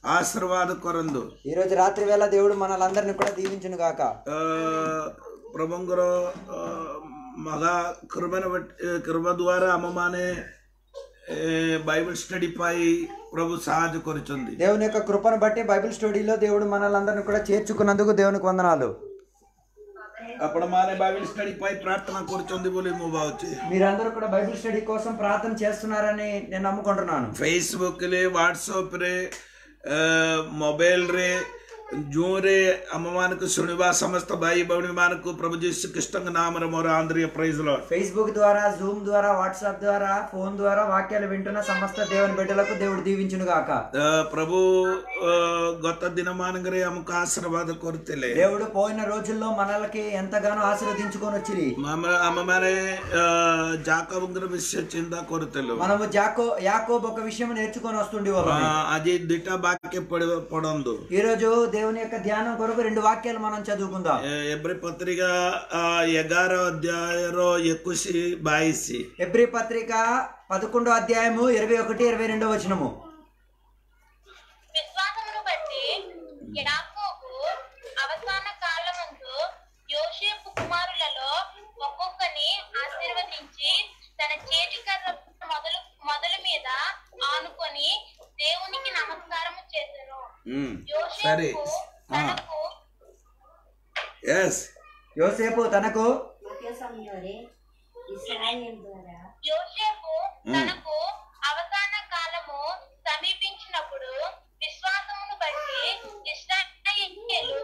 ఆశీర్వాద కొరందు ఈ రోజు రాత్రి వేళ దేవుడు మనలందరినీ కూడా దీవించును గాక ಆ, ಪ್ರಭುಂಗರ ಆ, ಮಗ ಕೃಪನ ಬಟ್- ಕೃಪ ದ್ವಾರ ಅಮ್ಮಮಾನೆ ఏ, బైబిల్ స్టడీ పై ప్రభు సహాయ కొరుచుంది దేవుని యొక్క కృపను బట్టి బైబిల్ స్టడీలో దేవుడు మనలందరినీ కూడా చేర్చుకున్నందుకు దేవునికి వందనాలు అప్పుడు మానే బైబిల్ స్టడీ పై ప్రార్థన కొరుచుంది బోలి ମୁଁ ଭାବୁଛି మీరందరూ కూడా బైబిల్ స్టడీ కోసం ప్రార్థన చేస్తున్నారని నేను నమ్ముకుంటున్నాను ଫେସବୁକ୍ ରେ ହ୍ୱାଟ୍ସଆପ୍ ରେ ମୋବାଇଲ ରେ ଜୁମ୍ରେ ଆମମାନଙ୍କୁ ଶୁଣିବା ସମସ୍ତ ଭାଇ ଭଉଣୀ ମାନଙ୍କୁ ପ୍ରଭୁ ଯୀଶୁ କୃଷ୍ଣଙ୍କ ନାମରେ ମୋର ଆନ୍ତରିକ ପ୍రైజ్ ଲର୍ଡ ఫేస్బుక్ ద్వారా జూమ్ ద్వారా వాట్సాప్ ద్వారా ఫోన్ ద్వారా వాక్యాలు వింటున్న సమస్త దేవుని బిడ్డలకు దేవుడు దీవించును గాక ଅ, ପ୍ରଭୁ ଅ, ଗତ ଦିନ ମାନଙ୍କରେ ଆମକୁ ଆଶୀର୍ବାଦ କରୁଥିଲେ దేవుడు పోయిన రోజుల్లో మనలకి ఎంతగానో ఆశీర్వదించుకొని వచ్చింది ଆମ- ଆମମାନେ ଅ, ଜାକବଙ୍କର ବିଷୟ ଚିନ୍ତା କରୁଥିଲୁ మనము జాకో యాకోబ్ ఒక విషయం నేర్చుకొని వస్తుండే ଅ, వాళ్ళం ଆଜି ଦୁଇଟା ବାକ୍ୟ ପଢି- ପଢନ୍ତୁ ఈ రోజు దేవుని యొక్క ధ్యానం కొరకు రెండు వాక్యాలు మనం చదువుకుందాం ଏ- ଏବ୍ରି ପତ୍ରିକା ଅ, ଏଗାର ଅଧ୍ୟାୟର ଏକୋଇଶ ବାଇଶ ఎబ్రి పత్రిక పదకొండో అధ్యాయము ఇరవై ఒకటి ఇరవై రెండో వచనము విశ్వాసమును బట్టి యాకోబు అవసాన కాలమందు యోసేపు కుమారులలో ఒక్కొక్కని ఆశీర్వదించి తన చేతికర్ర మొదలు మొదలు మీద ఆనుకొని దేవునికి నమస్కారము చేసెను సరే యోసేపు తనకు ఎస్ యోసేపు తనకు ముఖ్య సమయంలో ఇస్రాయేల్ ద్వారా యోసేపు తనకు అవసాన కాలము సమీపించినప్పుడు విశ్వాసమును బట్టి ఇశ్రాయేలు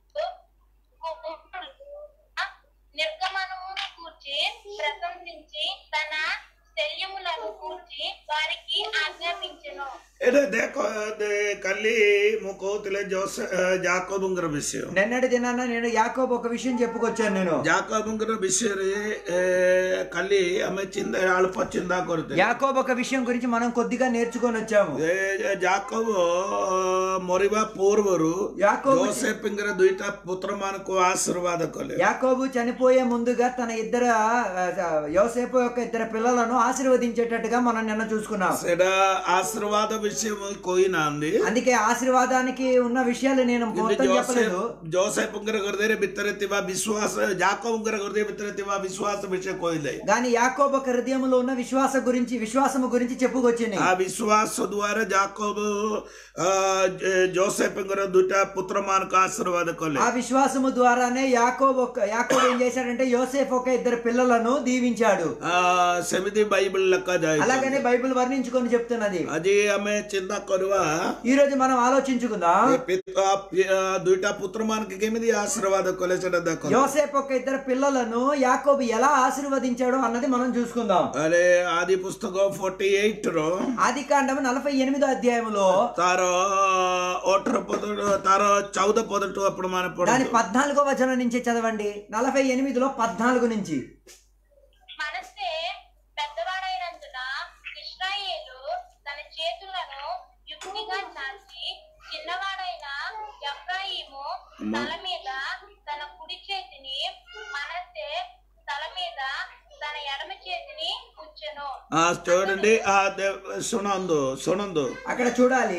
నిర్గమనమును కూర్చి ప్రశంసించి తన శల్యములను కూర్చి వారికి ఆజ్ఞాపించెను ଏଇଟା ଦେଖ ଦେ- କାଲି ମୁଁ କହୁଥିଲି ଜୋସ ଜାକବଙ୍କର ବିଷୟ నిన్నటి దినాన నేను యాకోబ్ ఒక విషయం చెప్పుకొచ్చాను నేను ଜାକବଙ୍କର ବିଷୟରେ ଏ, କାଲି ଆମେ ଚିନ୍ତା ଅଳ୍ପ ଚିନ୍ତା କରୁଥିଲେ యాకోబ్ ఒక విషయం గురించి మనం కొద్దిగా నేర్చుకొని వచ్చాము ଏ, ଜାକବ ମରିବା ପୂର୍ବରୁ యాకోబు ଜୋସେଫଙ୍କର ଦୁଇଟା ପୁତ୍ର ମାନଙ୍କୁ ଆଶୀର୍ବାଦ କଲେ యాకోబు చనిపోయే ముందుగా తన ఇద్దరు ఆ, యోసేపు యొక్క ఇద్దరు పిల్లలను ఆశీర్వదించేటట్టుగా మనం నిన్న చూసుకున్నాం ସେଟା ଆଶୀର୍ବାଦ ବିଷୟ ମୁଁ କହିନାହାନ୍ତି అందుకే ఆశీర్వాదానికి ఉన్న విషయాలు నేను କିନ୍ତୁ మొత్తం చెప్పలేదు ଜୋସେଫ ଜୋସେଫଙ୍କର ହୃଦୟ ଭିତରେ ଥିବା ବିଶ୍ୱାସ ଜାକବଙ୍କର ହୃଦୟ ଭିତରେ ଥିବା ବିଶ୍ୱାସ ବିଷୟ କହିଲେ కానీ యాకోబ్ ఒక హృదయంలో ఉన్న విశ్వాస గురించి విశ్వాసము గురించి చెప్పుకొచ్చింది ఆ విశ్వాସ ద్వారా జాకోబు ఆ, జ- జోసెఫ్ଙ୍କର ଦୁଇଟା ପୁତ୍ର ମାନଙ୍କୁ ఆశీర్వాଦ କଲେ ఆ విశ్వాసము ద్వారానే యాకోబ్ ఒక యాకోబ్ ఏం చేశాడంటే యోసేఫ్ ఒక ఇద్దరు పిల్లలను దీవించాడు ఆ, ସେମିତି ବାଇବଲ ଲେଖାଯାଏ అలాగనే బైబిల్ వర్ణించుకొని చెప్తున్నది ଆଜି ଆମେ ଚିନ୍ତା କରିବା ఈ రోజు మనం ఆలోచించుకుందాం ଏ ପିତା ପି- ଆ, ଦୁଇଟା ପୁତ୍ର ମାନଙ୍କୁ କେମିତି ଆଶୀର୍ବାଦ କଲେ ସେଟା ଦେଖ యోసేఫ్ ఒక ఇద్దరు పిల్లలను యాకోబు ఎలా ఆశీర్వదించాడు అన్నది మనం చూసుకుందాం అరే ఆది పుస్తకం ఫోర్టీ ఎయిట్ ର ఆది కాండం నలభై ఎనిమిదో అధ్యాయములో ତାର ଅଠର ପଦ ତାର ଚଉଦ ପଦଠୁ ଆପଣ ମାନେ దాని ପଢନ୍ତୁ పద్నాలుగో వచనం నుంచి చదవండి నలభై ఎనిమిదిలో పద్నాలుగు నుంచి మనస్సే పెద్దవాడైనందున ఇశ్రాయేలు తన చేతులను యుక్తిగా చాచి చిన్నవాడైన ఎఫ్రాయిము తల మీద తన కుడి చేతిని మనస్సే తల మీద తన ఎడమ చేతిని ఉంచెను ఆ, చూడండి ఆ, దే- ଶୁଣନ୍ତୁ ଶୁଣନ୍ତୁ అక్కడ చూడాలి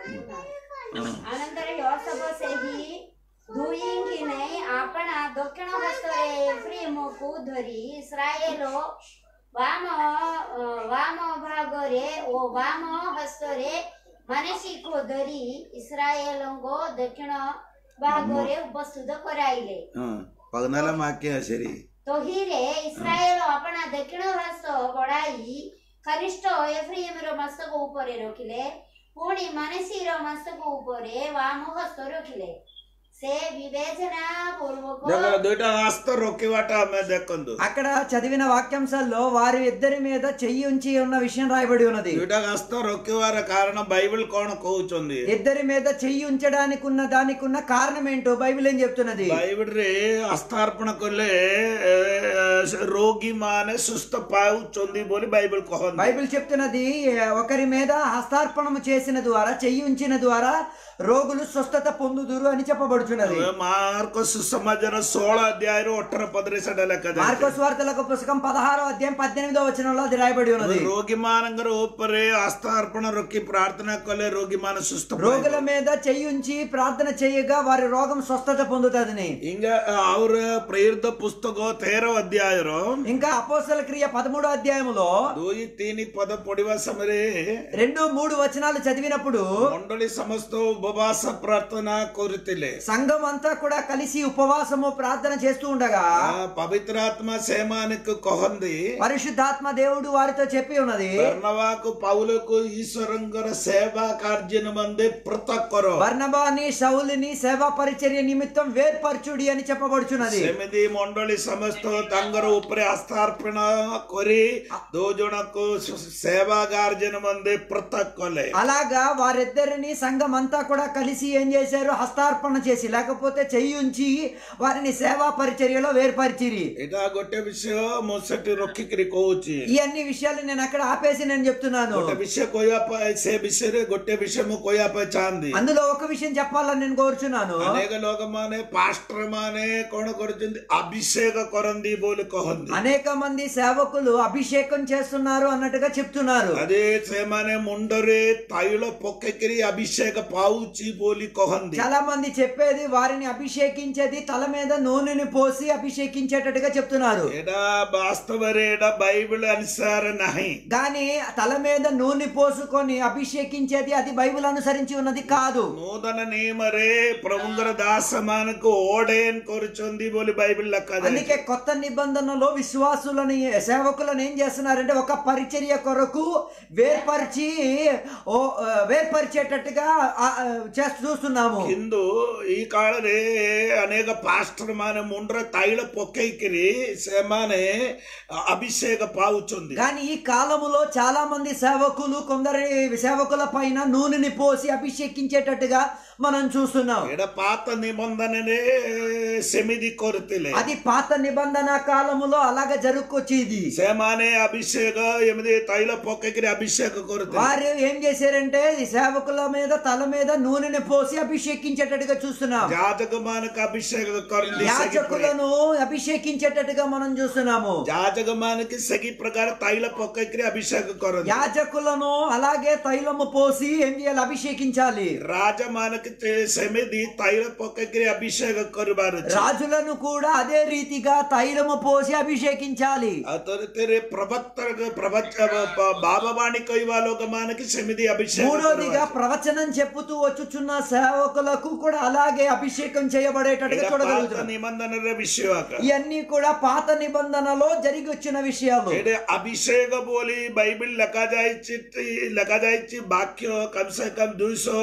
अनंतर योसफ ସେହି ଦୁଇଙ୍କି ନେଇ ଆପଣା ଦକ୍ଷିଣ ହସ୍ତରେ ଏଫ୍ରିମକୁ ଧରି ଇସ୍ରାଏଲ ବାମ ଅ, ବାମ ଭାଗରେ ଓ ବାମ ହସ୍ତରେ ମାନସିକୁ ଧରି ଇସ୍ରାଏଲଙ୍କ ଦକ୍ଷିଣ ଭାଗରେ ଉପସ୍ଥିତ କରାଇଲେ ହଁ ପଗନାଲା ମାକେ ସେରି ତହିଁରେ ଇସ୍ରାଏଲ ଆପଣା ଦକ୍ଷିଣ ହସ୍ତ ବଢାଇ କନିଷ୍ଠ ଏଫ୍ରିମର ମସ୍ତକ ଉପରେ ରଖିଲେ ପୁଣି ମାନସିର ମସ୍ତକ ଉପରେ ବାମ ହସ୍ତ ରଖିଲେ ସେ ବିବେଚନା ପୂର୍ବକ ଦେଖ ଦୁଇଟା ହସ୍ତ ରୋକିବାଟା ଆମେ ଦେଖନ୍ତୁ అక్కడ చదివిన వాక్యాంశాల్లో వారి ఇద్దరి మీద చెయ్యి ఉంచి ఉన్న విషయం రాయబడి ఉన్నది ଦୁଇଟା ହସ୍ତ ରୋକିବାର କାରଣ ବାଇବଲ କଣ କହୁଛନ୍ତି ఇద్దరి మీద చెయ్యి ఉంచడానికి ఉన్న దానికి ఉన్న కారణం ఏంటో బైబిల్ ఏం చెప్తున్నది ବାଇବଲରେ ହସ୍ତାର୍ପଣ କଲେ ଏ, ସେ ରୋଗୀ ମାନେ ସୁସ୍ଥ ପାଉଛନ୍ତି ବୋଲି ବାଇବଲ କହନ୍ତି బైబిల్ చెప్తున్నది ఒకరి మీద హస్తార్పణము చేసిన ద్వారా చెయ్యి ఉంచిన ద్వారా రోగులు స్వస్థత పొందుదురు అని చెప్పబడుతుంది చెప్పబడుచున్నది మార్కు సుసమాచార సోళ అధ్యాయం ఒట్టర పదరేసడ లెక్క మార్కోస్ వార్తలకు పుస్తకం పదహారో అధ్యాయం పద్దెనిమిదో వచనంలో అది రాయబడి ఉన్నది రోగిమానంగర ఉపరే ఆస్థార్పణ రొక్కి ప్రార్థన కొలే రోగిమాన సుస్థ రోగుల మీద చెయ్యుంచి ప్రార్థన చేయగా వారి రోగం స్వస్థత పొందుతుందని ఇంకా ಅವ್ರ ಪ್ರೇರಿತ ಪುಸ್ತಕ ತೇರವ ಅಧ್ಯಾಯರು ఇంకా అపోస్తల క్రియ పదమూడో అధ్యాయములో ದೂಯಿ ತೀನಿ ಪದ ಪೊಡಿವ ಸಮರೆ రెండు మూడు వచనాలు చదివినప్పుడు ಮಂಡಳಿ ಸಮಸ್ತ ಉಪವಾಸ ಪ್ರಾರ್ಥನಾ ಕೋರುತ್ತಿಲ್ಲ సంఘం అంతా కూడా కలిసి ఉపవాసము ప్రార్థన చేస్తూ ఉండగా ಆ ಪವಿತ್ರಾತ್ಮ ಸೇಮಾನಕ್ಕೆ ಕೊಹಂದಿ పరిశుద్ధాత్మ దేవుడు వారితో చెప్పి ఉన్నది ಬರ್ಣವಾಕು ಪೌಲಕು ಈಶ್ವರಂಗರ ಸೇವಾ ಕಾರ್ಯನ ಮಂದೆ ಪೃಥಕ್ ಕೊರೋ బర్నబాని శౌలిని సేవా పరిచర్య నిమిత్తం వేర్పరచుడి అని చెప్పబడుచున్నది ସେମିତି ମଣ୍ଡଳୀ ସମସ୍ତ ତାଙ୍କର ଉପରେ ଆସ୍ଥାର୍ପଣ କରି ଦୁଇ ଜଣକୁ ସେବା ଗାର୍ଜନ ମନ୍ଦି ପୃଥକ କଲେ అలాగా వారిద్దరిని సంఘం అంతా కూడా కలిసి ఏం చేశారు హస్తార్పణ చేసి లేకపోతే చెయ్యుంచి వారిని సేవా పరిచర్యలో వేర్పరిచిరి ଏଇଟା ଗୋଟେ ବିଷୟ ମୁଁ ସେଠି ରଖିକିରି କହୁଛି ఈ అన్ని విషయాలు నేను అక్కడ ఆపేసి నేను చెప్తున్నాను ଗୋଟେ ବିଷୟ କହିବା ପାଇଁ ସେ ବିଷୟରେ ଗୋଟେ ବିଷୟ ମୁଁ କହିବା ପାଇଁ ଚାହାନ୍ତି అందులో ఒక విషయం చెప్పాలని నేను కోరుచున్నాను ଅନେକ ଲୋକମାନେ ପାଷ୍ଟର ମାନେ କଣ କରୁଛନ୍ତି ଅଭିଷେକ କରନ୍ତି ବୋଲି କହନ୍ତି అనేక మంది సేవకులు అభిషేకం చేస్తున్నారు అన్నట్టుగా చెప్తున్నారు అదే ସେମାନେ ମୁଣ୍ଡରେ ତୈଳ ପକେଇକିରି ଅଭିଷେକ ପାଉଛି ବୋଲି କହନ୍ତି చాలా మంది చెప్పేది వారిని అభిషేకించేది తల మీద నూనెని పోసి అభిషేకించేటట్టుగా చెప్తున్నారు ଏଇଟା ବାସ୍ତବରେ ଏଇଟା ବାଇବଲ ଅନୁସାରେ ନାହିଁ కానీ తల మీద నూనె పోసుకొని అభిషేకించేది అది బైబిల్ అనుసరించి ఉన్నది కాదు ନୂତନ ନିୟମରେ ପ୍ରଭୁଙ୍କର ଦାସ ମାନଙ୍କୁ ଓଡେନ୍ କରୁଛନ୍ତି ବୋଲି ବାଇବଲ ଲେଖାଯାଇଛି అందుకే కొత్త నిబంధనలో విశ్వాసులని సేవకులను ఏం చేస్తున్నారంటే ఒక పరిచర్య కొరకు వేర్పరిచి ఓ ఆ, వేర్పరిచేటట్టుగా ఆ, ఆ, చేస్తూ చూస్తున్నాము କିନ୍ତୁ ఈ କାଳରେ ଅନେକ ପାଷ୍ଟର ମାନେ ମୁଣ୍ଡରେ ତୈଳ ପକେଇକିରି ସେମାନେ ଅଭିଷେକ ପାଉଛନ୍ତି కానీ ఈ కాలములో చాలా మంది సేవకులు కొందరి సేవకుల పైన నూనెని పోసి అభిషేకించేటట్టుగా మనం చూస్తున్నాం ଏଇଟା ପାତ ନିବନ୍ଧନରେ ସେମିତି କରୁଥିଲେ అది పాత నిబంధన కాలములో అలాగ జరుపుకొచ్చేది ସେମାନେ ଅଭିଷେକ ଏମିତି ତୈଳ ପକେଇକିରି ଅଭିଷେକ କରୁଥିଲେ వారు ఏం చేశారంటే ఈ సేవకుల మీద తల మీద నూనెని పోసి అభిషేకించేటట్టుగా చూస్తున్నాం ଯାଜକ ମାନଙ୍କୁ ଅଭିଷେକ କରନ୍ତି ସେଇ ପ୍ରକାର। యాజకులను అభిషేకించేటట్టుగా మనం చూస్తున్నాము ଯାଜକ ମାନଙ୍କୁ ସେଇ ପ୍ରକାର ତୈଳ ପକେଇକିରି ଅଭିଷେକ କରନ୍ତି యాజకులను అలాగే తైలము పోసి ఏం చేయాలి అభిషేకించాలి ରାଜା ମାନଙ୍କୁ ସେମିତି ତୈଳ ପକେଇକିରି ଅଭିଷେକ କରିବାର ଅଛି రాజులను కూడా అదే రీతిగా తైలము పోసి అభిషేకించాలి ଆଉ ତରିତରେ ପ୍ରବକ୍ତା ପ୍ରବଚ ବାବାବାଣୀ କହିବା ଲୋକମାନଙ୍କୁ ସେମିତି ଅଭିଷେକ మూడోదిగా କରିବାର ଅଛି। ప్రవచనం చెప్పుతూ వచ్చుచున్న సేవకులకు కూడా అలాగే అభిషేకం చేయబడేటట్టుగా ଏଇଟା ପାତ చూడగలుగుతున్నాం ନିବନ୍ଧନର ବିଷୟ ଆକା। ఇవన్నీ కూడా పాత నిబంధనలో జరిగి వచ్చిన విషయాలు ଏଇଠି ଅଭିଷେକ ବୋଲି ବାଇବେଲ ଲେଖାଯାଇଛି ଲେଖାଯାଇଛି ବାକ୍ୟ କମ ସେ କମ ଦୁଇଶହ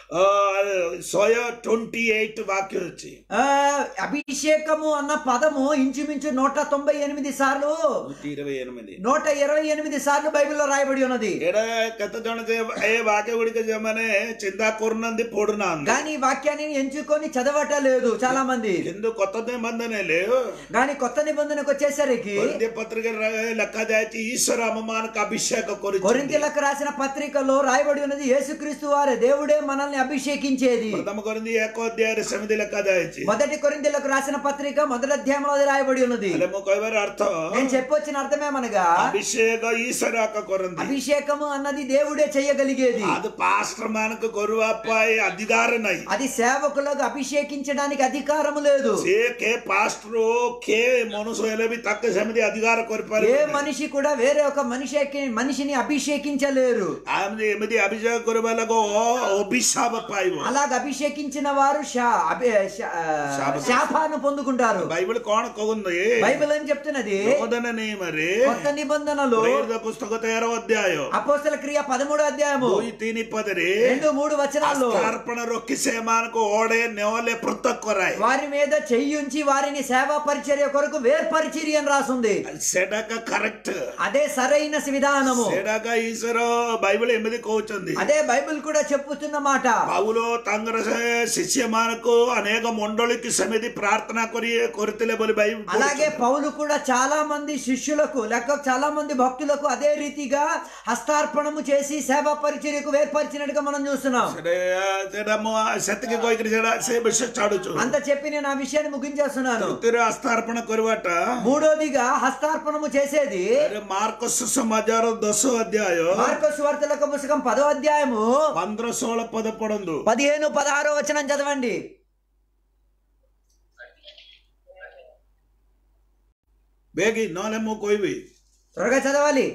ଶହେ ଟ୍ୱେଣ୍ଟି ଏଇଟ ବାକ୍ୟ ଅଛି ఆ, అభిషేకము అన్న పదము ఇంచుమించు నూట తొంభై ఎనిమిది సార్లు ନూറ്റി ఇరవై ఎనిమిది నూట ఇరవై ఎనిమిది సార్లు బైబిల్లో రాయబడి ఉన్నది ଏଇଟା କେତେ ଜଣ ଯେ ଏ ବାକ୍ୟ ଗୁଡିକ ଯେଉଁମାନେ ଚିନ୍ତା କରୁନାହାନ୍ତି ପଢୁନାହାନ୍ତି కానీ ఈ వాక్యాన్ని ఎంచుకొని చదవట లేదు చాలా మంది କିନ୍ତୁ కొత్త నిబంధనలు కానీ కొత్త నిబంధనకు వచ్చేసరికి కొరింథీ పత్రిక ଲେଖାଯାଇଛି ఈశ్వర అమ్మమానకు అభిషేక କରୁଛନ୍ତି కొరింథీలకు రాసిన పత్రికలో రాయబడి ఉన్నది యేసుక్రీస్తు వారే దేవుడే మనల్ని అభిషేకించేది ప్రథమ కొరింది ఏకో అధ్యాୟରେ ସେମିତି ଲେଖାଯାଇଛି మొదటి కొరింథీలకు రాసిన పత్రిక మొదటి అధ్యాయంలో అది రాయబడి ఉన్నది ହେଲେ ମୁଁ କହିବାର ଅର୍ଥ నేను చెప్పొచ్చిన అర్థమేమనగా అభిషేକ ఈశ్వర ଆକ କରନ୍ତି అభిషేకము అన్నది దేవుడే చెయ్యగలిగేది అది పాస్టర్ ମାନଙ୍କୁ କରିବା ପାଇଁ ଅଧିକାର ନାହିଁ అది సేవకులకు అభిషేకించడానికి అధికారము లేదు ସେ କେ ପାଷ୍ଟର କେ ମନୁଷ୍ୟ ହେଲେ ବି ତାକୁ ସେମିତି ଅଧିକାର ఏ କରିପାରିବେ మనిషి కూడా వేరే ఒక మనిషి మనిషిని అభిషేకించలేరు ଆମେ ଏମିତି ଅଭିଷେକ କରିବା ଲୋକ ଅଭିଶାପ ପାଇବ అలాగ అభిషేకించిన వారు శా- అభి- శా- శాప- శాపాన్ని పొందుకుంటారు బైబిల్ କଣ କହୁନ୍ତି బైబిల్ అని చెప్తున్నది నూతన నియమରେ కొత్త నిబంధనలు ପ୍ରେରିତ పుస్తକ ତେର ଅଧ୍ୟାୟ అపోస్తల క్రియ పదమూడో అధ్యాయము ଦୁଇ ତିନି ପଦରେ రెండు మూడు వచనాల్లో ଆସ୍ଥାର୍ପଣ ରଖି ସେମାନଙ୍କୁ ଓଡେ ନେଲେ ପୃଥକ କରାଏ వారి మీద చెయ్యుంచి వారిని సేవా పరిచర్య కొరకు వేర్పరిచిరి అని రాసుంది ସେଟାକ కరెక్ట్ అదే సరైన విధానము ସେଟାକ ଈଶ୍ୱର ବାଇବଲ ଏମିତି କହୁଛନ୍ତି అదే బైబిల్ కూడా చెప్పుతున్న మాట ପାଉଲ ତାଙ୍କର ସେ ଶିଷ୍ୟମାନଙ୍କୁ ଅନେକ ମଣ୍ଡଳୀକି ସେମିତି ପ୍ରାର୍ଥନା କରି କରିଥିଲେ ବୋଲି ବାଇବଲ అలాగే పౌలు కూడా చాలా మంది శిష్యులకు లేక చాలా మంది భక్తులకు అదే రీతిగా హస్తార్పణము చేసి సేవా పరిచర్యకు వేర్పరిచినట్టుగా మనం చూస్తున్నాం ସେଟା ସେଟା ମୁଁ ସେତିକି କହିକିରି ସେଟା ସେ ବିଷୟ ଛାଡୁଛୁ అంత చెప్పి నేను ఆ విషయాన్ని ముగించేస్తున్నాను ତୃତୀୟରେ ଆସ୍ଥାର୍ପଣ କରିବାଟା మూడోదిగా హస్తార్పణము చేసేది ଆରେ ମାର୍କ ସମାଚାର ଦଶ ଅଧ୍ୟାୟ మార్కస్ వార్తలకు పుస్తకం పదో అధ్యాయము ପନ୍ଦର ଷୋହଳ ପଦ ପଢନ୍ତୁ పదిహేను పదహారో వచనం చదవండి ବେଗି ନହେଲେ ମୁଁ କହିବି త్వరగా చదవాలి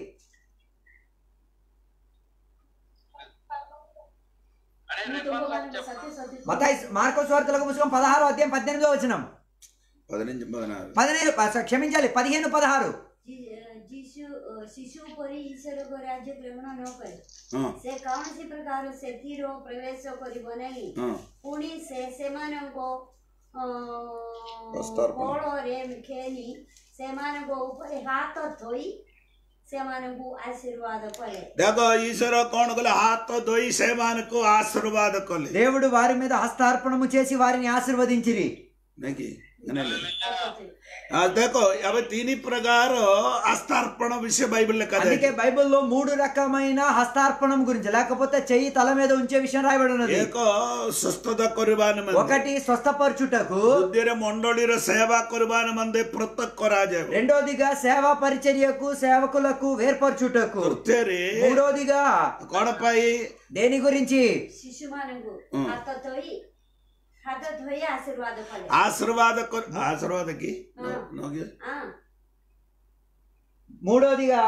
మతాయి మార్కస్ వార్తలకు పుస్తకం పదహారో అధ్యాయం పద్దెనిమిదో వచనం ପଦିନஞ்ச ପଦିନାறு పదిహేను ప- క్షమించాలి పదిహేను పదహారు ଯୀଶୁ ଶିଶୁ ପରି ଈଶ୍ୱରଙ୍କ ରାଜ୍ୟ ଗ୍ରହଣ ନ କରେ ହଁ ସେ କୌଣସି ପ୍ରକାର ସେଥିର ପ୍ରବେଶ କରିବ ନାହିଁ ହଁ ପୁଣି ସେ ସେମାନଙ୍କ ଅ, ପ୍ରସ୍ତାର୍ପଣ। କୋଳରେ ଖେଳି ସେମାନଙ୍କ ଉପରେ ହାତ ଥୋଇ ସେମାନଙ୍କୁ ଆଶୀର୍ବାଦ କଲେ ଦେଖ ଈଶ୍ୱର କଣ କଲେ ହାତ ଧୋଇ ସେମାନଙ୍କୁ ଆଶୀର୍ବାଦ କଲେ దేవుడు వారి మీద హస్తార్పణము చేసి వారిని ఆశీర్వదించిరి ନାଇଁ କି ଜାଣିଲେ? ఆ, ଦେଖ ଏବେ ତିନି ପ୍ରକାର ଆସ୍ଥାର୍ପଣ ବିଷୟ ବାଇବଲ ଲେଖା అందుకే బైబిల్లో మూడు రకమైన హస్తార్పణం గురించి లేకపోతే చెయ్యి తల మీద ఉంచే విషయం రాయబడి ఉన్నది ଏକ ସୁସ୍ଥତା କରିବା ନିମନ୍ତେ ఒకటి స్వస్థపరచుటకు ଦ୍ୱିତୀୟରେ ମଣ୍ଡଳୀର ସେବା କରିବା ନିମନ୍ତେ ପୃଥକ କରାଯାଏ రెండోదిగా సేవా పరిచర్యకు సేవకులకు వేర్పరచుటకు ତୃତୀୟରେ మూడోదిగా କଣ ପାଇଁ దేని గురించి ଶିଶୁମାନଙ୍କୁ ହୁଁ। ହାତ ଥୋଇ ହାତ ଧୋଇ ଆଶୀର୍ବାଦ କଲେ ఆశీర్వాద କର- ఆశీర్వాద କି ହଁ। ନ କି? ହଁ మూడోదిగా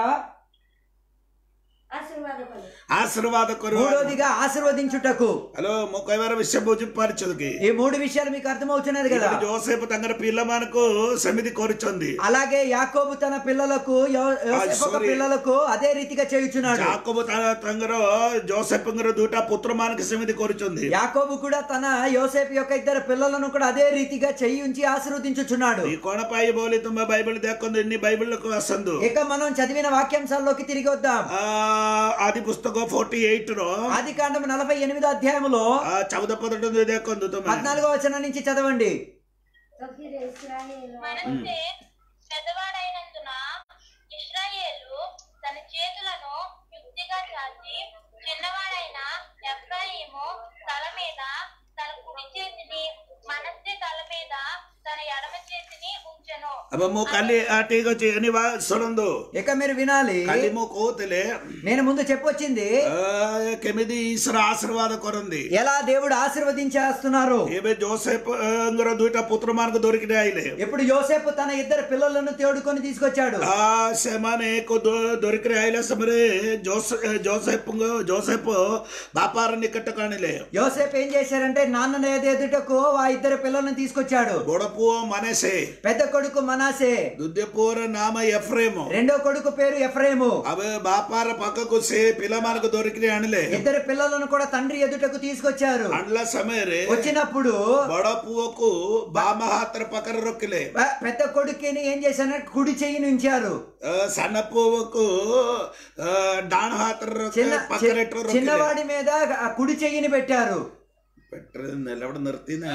ଆଶୀର୍ବାଦ କଲେ ఆశీర్వాଦ କରିବା మూడోదిగా ఆశీర్వదించుటకు ହ୍ୟାଲୋ ମୁଁ କହିବାର ବିଷୟ ବୁଝିପାରୁଛ କି ఈ మూడు విషయాలు మీకు అర్థమవుతున్నది కదా ఇక్కడ జోసెఫ్ ତାଙ୍କର ପିଲାମାନଙ୍କୁ ସେମିତି କରୁଛନ୍ତି అలాగే యాకోబు తన పిల్లలకు యో- యోసేపు యొక్క sorry. పిల్లలకు అదే రీతిగా చేయుచున్నాడు ଯାକବ ତା- ତାଙ୍କର ଜୋସେଫଙ୍କର ଦୁଇଟା ପୁତ୍ର ମାନଙ୍କୁ ସେମିତି କରୁଛନ୍ତି యాకోబు కూడా తన యోసేపు యొక్క ఇద్దరు పిల్లలను కూడా అదే రీతిగా చెయ్యి ఉంచి ఆశీర్వదించుచున్నాడు ఈ କଣ ପାଇଁ ବୋଲି ତୁମେ ବାଇବଲ ଦେଖନ୍ତୁ ఇన్ని బైబిల్కు ଆସନ୍ତୁ ఇక మనం చదివిన వాక్యాంశాల్లోకి తిరిగి వద్దాం ఆ, ఆది పుస్తକ ఫోర్టీ ఎయిట్ ର ఆది కాండం నలభై ఎనిమిదో అధ్యాయములో ఆ, చౌద పదటి ଦେଖନ୍ତୁ ତୁମେ పద్నాలుగో వచనం నుంచి చదవండి ତହିଁରେ ଇସ୍ରାଏଲ మనస్సే పెద్దవాడైనందున ఇశ్రాయేలు తన చేతులను యుక్తిగా చాచి చిన్నవాడైన ఎఫ్రాయిము తల మీద తన కుడి చేతిని మనస్సే తల మీద తన ఎడమ చేతిని ఉంచెను अब ମୁଁ କାଲି ଆ, ଠିକ ଅଛି ଏନି ବା ଶୁଣନ୍ତୁ ఇక మీరు వినాలి କାଲି ମୁଁ କହୁଥିଲେ నేను ముందు చెప్పొచ్చింది ଆ, କେମିତି ଈଶ୍ୱର ଆଶୀର୍ବାଦ କରନ୍ତି ఎలా దేవుడు ఆశీర్వదించేస్తున్నారు ଏବେ ଜୋସେଫଙ୍କର ଦୁଇଟା ପୁତ୍ର ମାନଙ୍କୁ ଧରିକିରି ଆଇଲେ ఇప్పుడు యోసేపు తన ఇద్దరు పిల్లలను తేడుకొని తీసుకొచ్చాడు ଆ, ସେମାନେ ଏକ ଦ- ଧରିକିରି ଆଇଲା ସମୟରେ ଜୋସ- ଜୋସେଫଙ୍କ ଜୋସେଫ ବାପାର ନିକଟକୁ ଆଣିଲେ యోసేపు ఏం చేశారంటే నాన్న ఎదుటకు ఆ ఇద్దరు పిల్లలను తీసుకొచ్చాడు ବଡ ପୁଅ ମାନେସେ పెద్ద కొడుకు మనాసే ଦ୍ୱିତୀୟ ପୁଅର ନାମ ଏଫ୍ରେମ రెండో కొడుకు పేరు ఎఫ్రేము అవి ବାପାର ପାଖକୁ ସେ ପିଲାମାନଙ୍କୁ ଧରିକିରି ଆଣିଲେ ఇద్దరు పిల్లలను కూడా తండ్రి ఎదుటకు తీసుకొచ్చారు ଆଣିଲା ସମୟରେ వచ్చినప్పుడు ବଡ ପୁଅକୁ ବାମ ହାତର ପାଖରେ ରଖିଲେ పె- పెద్ద కొడుకుని ఏం చేశారంటే కుడి చెయ్యి నుంచారు ଆ, ସାନ ପୁଅକୁ ଆ, ଡାଣ ହାତର ରଖି- చిన్న ପାଖରେ చి- ରଖିଲେ చిన్నవాడి మీద ఆ కుడి చెయ్యిని పెట్టారు ପେଟରେ ନେଲେ ଗୋଟେ ନିର୍ତ୍ତି ନା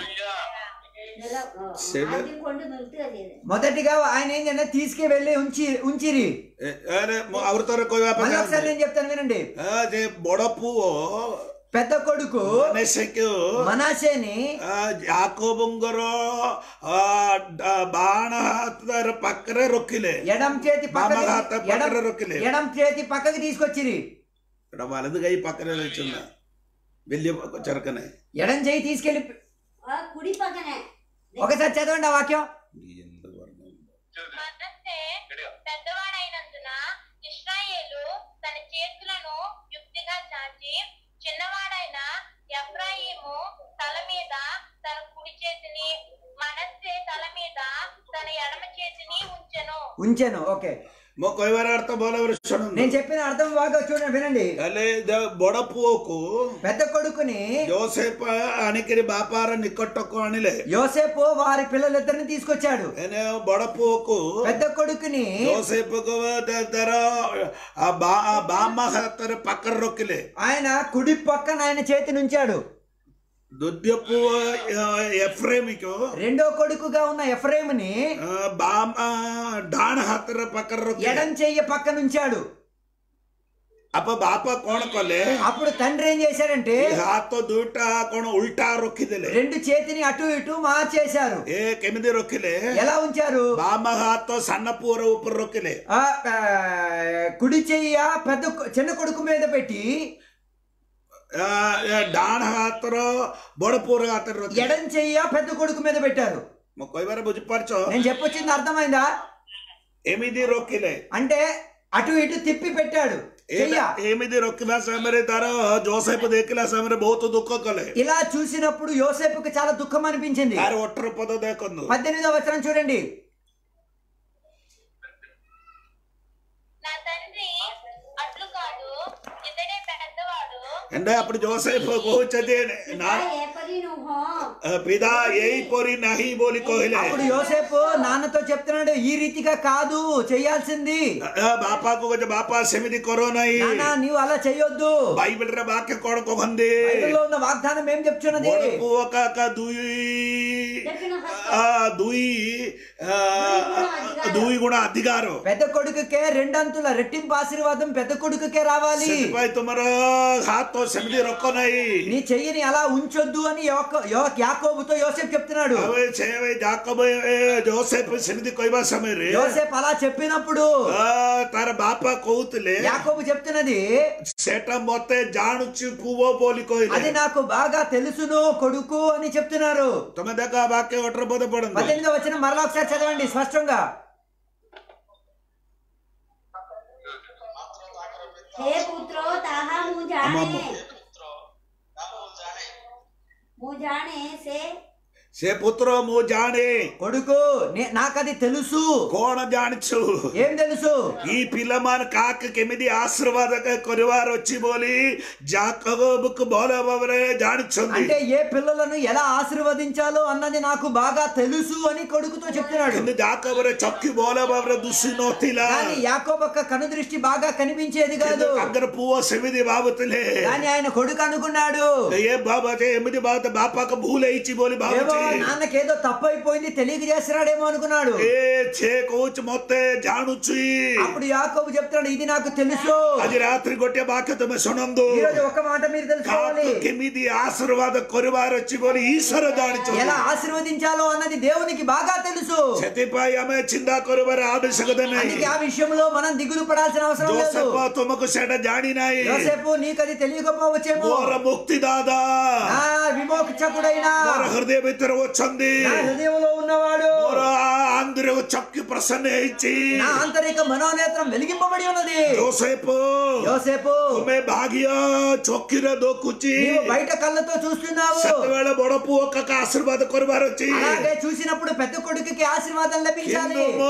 నెల ସେବେ- ఆది కొండ నిరుతుంది మొదటిగా ఆయన ఏంటంటే తీసుకువెళ్ళి ఉంచి ఉంచిరి ଏ- ଆରେ ମୁଁ ଆହୁରି ଥରେ କହିବା ପାଇଁ మళ్ళీ ఒకసారి ଚାହୁଁଛି। నేను చెప్తాను వినండి ଆ, ଯେ ବଡ ପୁଅ పెద్ద కొడుకు ମନେସେକୁ మనాసేని యాకోబుଙ୍କର ଆ, డ- ବାଣ ହାତର ପାଖରେ ରଖିଲେ ఎడం చేతి ବାମ పక్కకి ହାତ ఎడం ପାଖରେ ରଖିଲେ ఎడం చేతి పక్కకి తీసుకొచ్చిరి ଏଟା వలదు కై పక్కన వచ్చిందా వెళ్ళి చెరకనే ఎడం చేయి తీసుకెళ్లి కుడి పక్కనే ఒకసారి చదవండి ఆ వాక్యం మనస్సే పెద్దవాడైనందున ఇశ్రాయేలు తన చేతులను యుక్తిగా చాచి చిన్నవాడైన ఎఫ్రాయిము తల మీద తన కుడి చేతిని మనస్సే తల మీద తన ఎడమ చేతిని ఉంచెను ఉంచాను ఓకే ମୋ କହିବାର ଅର୍ଥ ଭଲ ଭାବରେ ଶୁଣନ୍ତୁ నేను చెప్పిన అర్థం బాగా చూడండి వినండి ହେଲେ ଯ- ବଡ ପୁଅକୁ పెద్ద కొడుకుని ଜୋସେଫ ଆଣିକିରି ବାପାର ନିକଟକୁ ଆଣିଲେ యోసేపు వారి పిల్లలిద్దరిని తీసుకొచ్చాడు ଏନେ ବଡ ପୁଅକୁ పెద్ద కొడుకుని ଜୋସେଫକୁ ତା- ତାର ଆ, ବା- ବାମ ହାତରେ ପାଖରେ ରଖିଲେ ఆయన కుడి పక్కన ఆయన చేతిని ఉంచాడు ଦ୍ୱିତୀୟ ପୁଅ ଏଫ୍ରେମିକୁ రెండో కొడుకుగా ఉన్న ఎఫ్రేముని ବାମ ଡାଣ ହାତର ପାଖରେ ରଖିଲେ ఎడం చెయ్యి పక్కన ఉంచాడు ಅಪ್ಪ ಬಾಪ ಕೋಣ ಕೊಲೆ అప్పుడు తండ్రి ఏం చేశాడంటే ಈ ಹಾತು ದೂಟ ಕೋಣ ಉಲ್ಟಾ ರೊಕ್ಕಿದಲೆ రెండు చేతిని అటు ఇటు మార్చేశారు ಏ ಕೆಮಿದಿ ರೊಕ್ಕಿಲೆ ఎలా ఉంచారు ಬಾಮ ಹಾತು ಸಣ್ಣ ಪೂರ ಉಪ್ಪರ ರೊಕ್ಕಿಲೆ ఆ, ఆ, కుడి చెయ్య పెద్ద కొ- చిన్న కొడుకు మీద పెట్టి ಆ, ಆ, ಡಾಣ ಹಾತರ ಬಡ ಪೂರ ಹಾತರ ರೊಕ್ಕಿಲೆ ఎడం చెయ్య పెద్ద కొడుకు మీద పెట్టారు కొయ్యవర బుజ్జిపరచో నేను చెప్పొచ్చింది అర్థమైందా ఎమిది రొక్కిಲೆ అంటే అటు ఇటు తిప్పి పెట్టాడు చెయ్య ଏମିତି ରଖିବା ସମୟରେ ତାର ଜୋସେଫ ଦେଖିଲା ସମୟରେ ବହୁତ ଦୁଃଖ କଲେ ఇలా చూసినప్పుడు యోసేపుకి చాలా దుఃఖం అనిపించింది ତାର ଅଠର పଦ ଦେଖନ୍ତୁ పద్దెనిమిదో వచనం చూడండి నా తండ్రి అట్లు కాదు ఇతడే పెద్దవాడు అంటే అప్పుడు జోసెఫ్ କହୁଛନ୍ତି ନା ପିତା ଏପରି ନୁହଁ ପିତା ଏଇପରି ନାହିଁ ବୋଲି କହିଲେ అప్పుడు యోసేపు నాన్నతో చెప్తున్నాడు ఈ రీతిగా కాదు చేయాల్సింది ବାପାକୁ କହୁଛ ବାପା ସେମିତି କର ନାହିଁ నాన్న నీవు అలా చెయ్యొద్దు ବାଇବେଲରେ ବାକ୍ୟ କଣ କହନ୍ତି బైబిల్లో ఉన్న వాగ్దానం ఏం చెప్తున్నది ବଡ ପୁଅ କାକା ଦୁଇ దక్షిణ హస్త ఆ, ଦୁଇ ఆ, ଦୁଇ ଗୁଣ ଅଧିକାର పెద్ద కొడుకుకే రెండంతుల రెట్టింపు ఆశీర్వాదం పెద్ద కొడుకుకే రావాలి ସେଥିପାଇଁ ତୁମର ହାତ ସେମିତି ରଖ ନାହିଁ నీ చెయ్యిని అలా ఉంచొద్దు అని యోక- యో- యాకోబుతో యోసేపు చెప్తున్నాడు ଆଉ ଏ ସେ ଏ ଯାକବ ଏ ଜୋସେଫ ସେମିତି କହିବା ସମୟରେ యోసేపు అలా చెప్పినప్పుడు ଆ, ତାର ବାପା କହୁଥିଲେ యాకోబు చెప్తున్నది ସେଟା ମତେ ଜାଣୁଛି ପୁଅ ବୋଲି అది କହିଲେ నాకు బాగా తెలుసును కొడుకు అని చెప్తున్నారు ତମେ ଦେଖ ఆ వాక్య ଅଠର ପଦ ପଢନ୍ତୁ పద్దెనిమిదో వచ్చిన మరలా ఒకసారి చదవండి స్పష్టంగా ହେ ପୁତ୍ର ତାହା ମୁଁ ଜାଣେ ମୁଁ ଜାଣେ ସେ ସେ ପୁତ୍ର ମୁଁ ଜାଣେ కొడుకు నే- నాకది తెలుసు କଣ ଜାଣିଛୁ ఏం తెలుసు ఈ పిల్లମାନେ କାହାକୁ କେମିତି ଆଶୀର୍ବାଦ କରିବାର ଅଛି ବୋଲି ଜାକବକୁ ଭଲ ଭାବରେ ଜାଣିଛନ୍ତି అంటే ఏ పిల్లలను ఎలా ఆశీర్వదించాలో అన్నది నాకు బాగా తెలుసు అని కొడుకుతో చెప్తున్నాడు କିନ୍ତୁ ଜାକବରେ ଚକ୍ଷୁ ଭଲ ଭାବରେ ଦୁଷି ନଥିଲା కానీ యాకోబక్క కనుదృష్టి బాగా కనిపించేది కాదు କିନ୍ତୁ ତାଙ୍କର ପୁଅ ସେମିତି ଭାବୁଥିଲେ కానీ ఆయన కొడుకు అనుకున్నాడు ఏ బాబా ଏମିତି ଭାବ ବାପାକୁ ଭୁଲ ହେଇଛି ବୋଲି ఏమో ଭାବୁଛି నాన్నకేదో తప్పు అయిపోయింది తెలియక చేస్తున్నాడేమో అనుకున్నాడు ଏ ସେ କହୁଛି ମତେ ଜାଣୁଛି అప్పుడు యాకోబు చెప్తున్నాడు ఇది నాకు తెలుసు ଆଜି ରାତ୍ରି ଗୋଟିଏ ବାକ୍ୟ ତମେ ଶୁଣନ୍ତୁ ఈ రోజు ఒక మాట మీరు తెలుసుకోవాలి କାହାକୁ କେମିତି ଆଶୀର୍ବାଦ କରିବାର ଅଛି ବୋଲି ଈଶ୍ୱର ଜାଣିଛନ୍ତି ఎలా ఆశీర్వదించాలో అన్నది దేవునికి బాగా తెలుసు ସେଥିପାଇଁ ଆମେ ଚିନ୍ତା କରିବାର ଆବଶ୍ୟକତା ନାହିଁ అందుకే ఆ విషయంలో మనం దిగులు పడాల్సిన అవసరం లేదు ଜୋସେଫ ତୁମକୁ ସେଇଟା ଜାଣିନାହିଁ యోసేపు నీకు అది తెలియకపోవచ్చేమో ମୋର ମୁକ୍ତି ଦାଦା నా విమోచకుడైనా ମୋର ହୃଦୟ ଭିତରେ ଅଛନ୍ତି నా హృదయంలో ఉన్నవాడు ମୋର ଆନ୍ତରିକ ଚକ୍ଷୁ ପ୍ରସନ୍ନ ହେଇଛି నా ఆంతరిక మనోనేత్రం వెలిగింపబడి ఉన్నది ଜୋସେଫ యోసేపు ତୁମେ ଭାଗ୍ୟ ଚକ୍ଷୁରେ ଦେଖୁଛି నీవు బయట కళ్ళతో చూస్తున్నావు ସେତେବେଳେ ବଡ ପୁଅ କାକା ଆଶୀର୍ବାଦ କରିବାର ଅଛି అలాగే చూసినప్పుడు పెద్ద కొడుకుకి ఆశీర్వాదం లభించాలి କିନ୍ତୁ ମୋ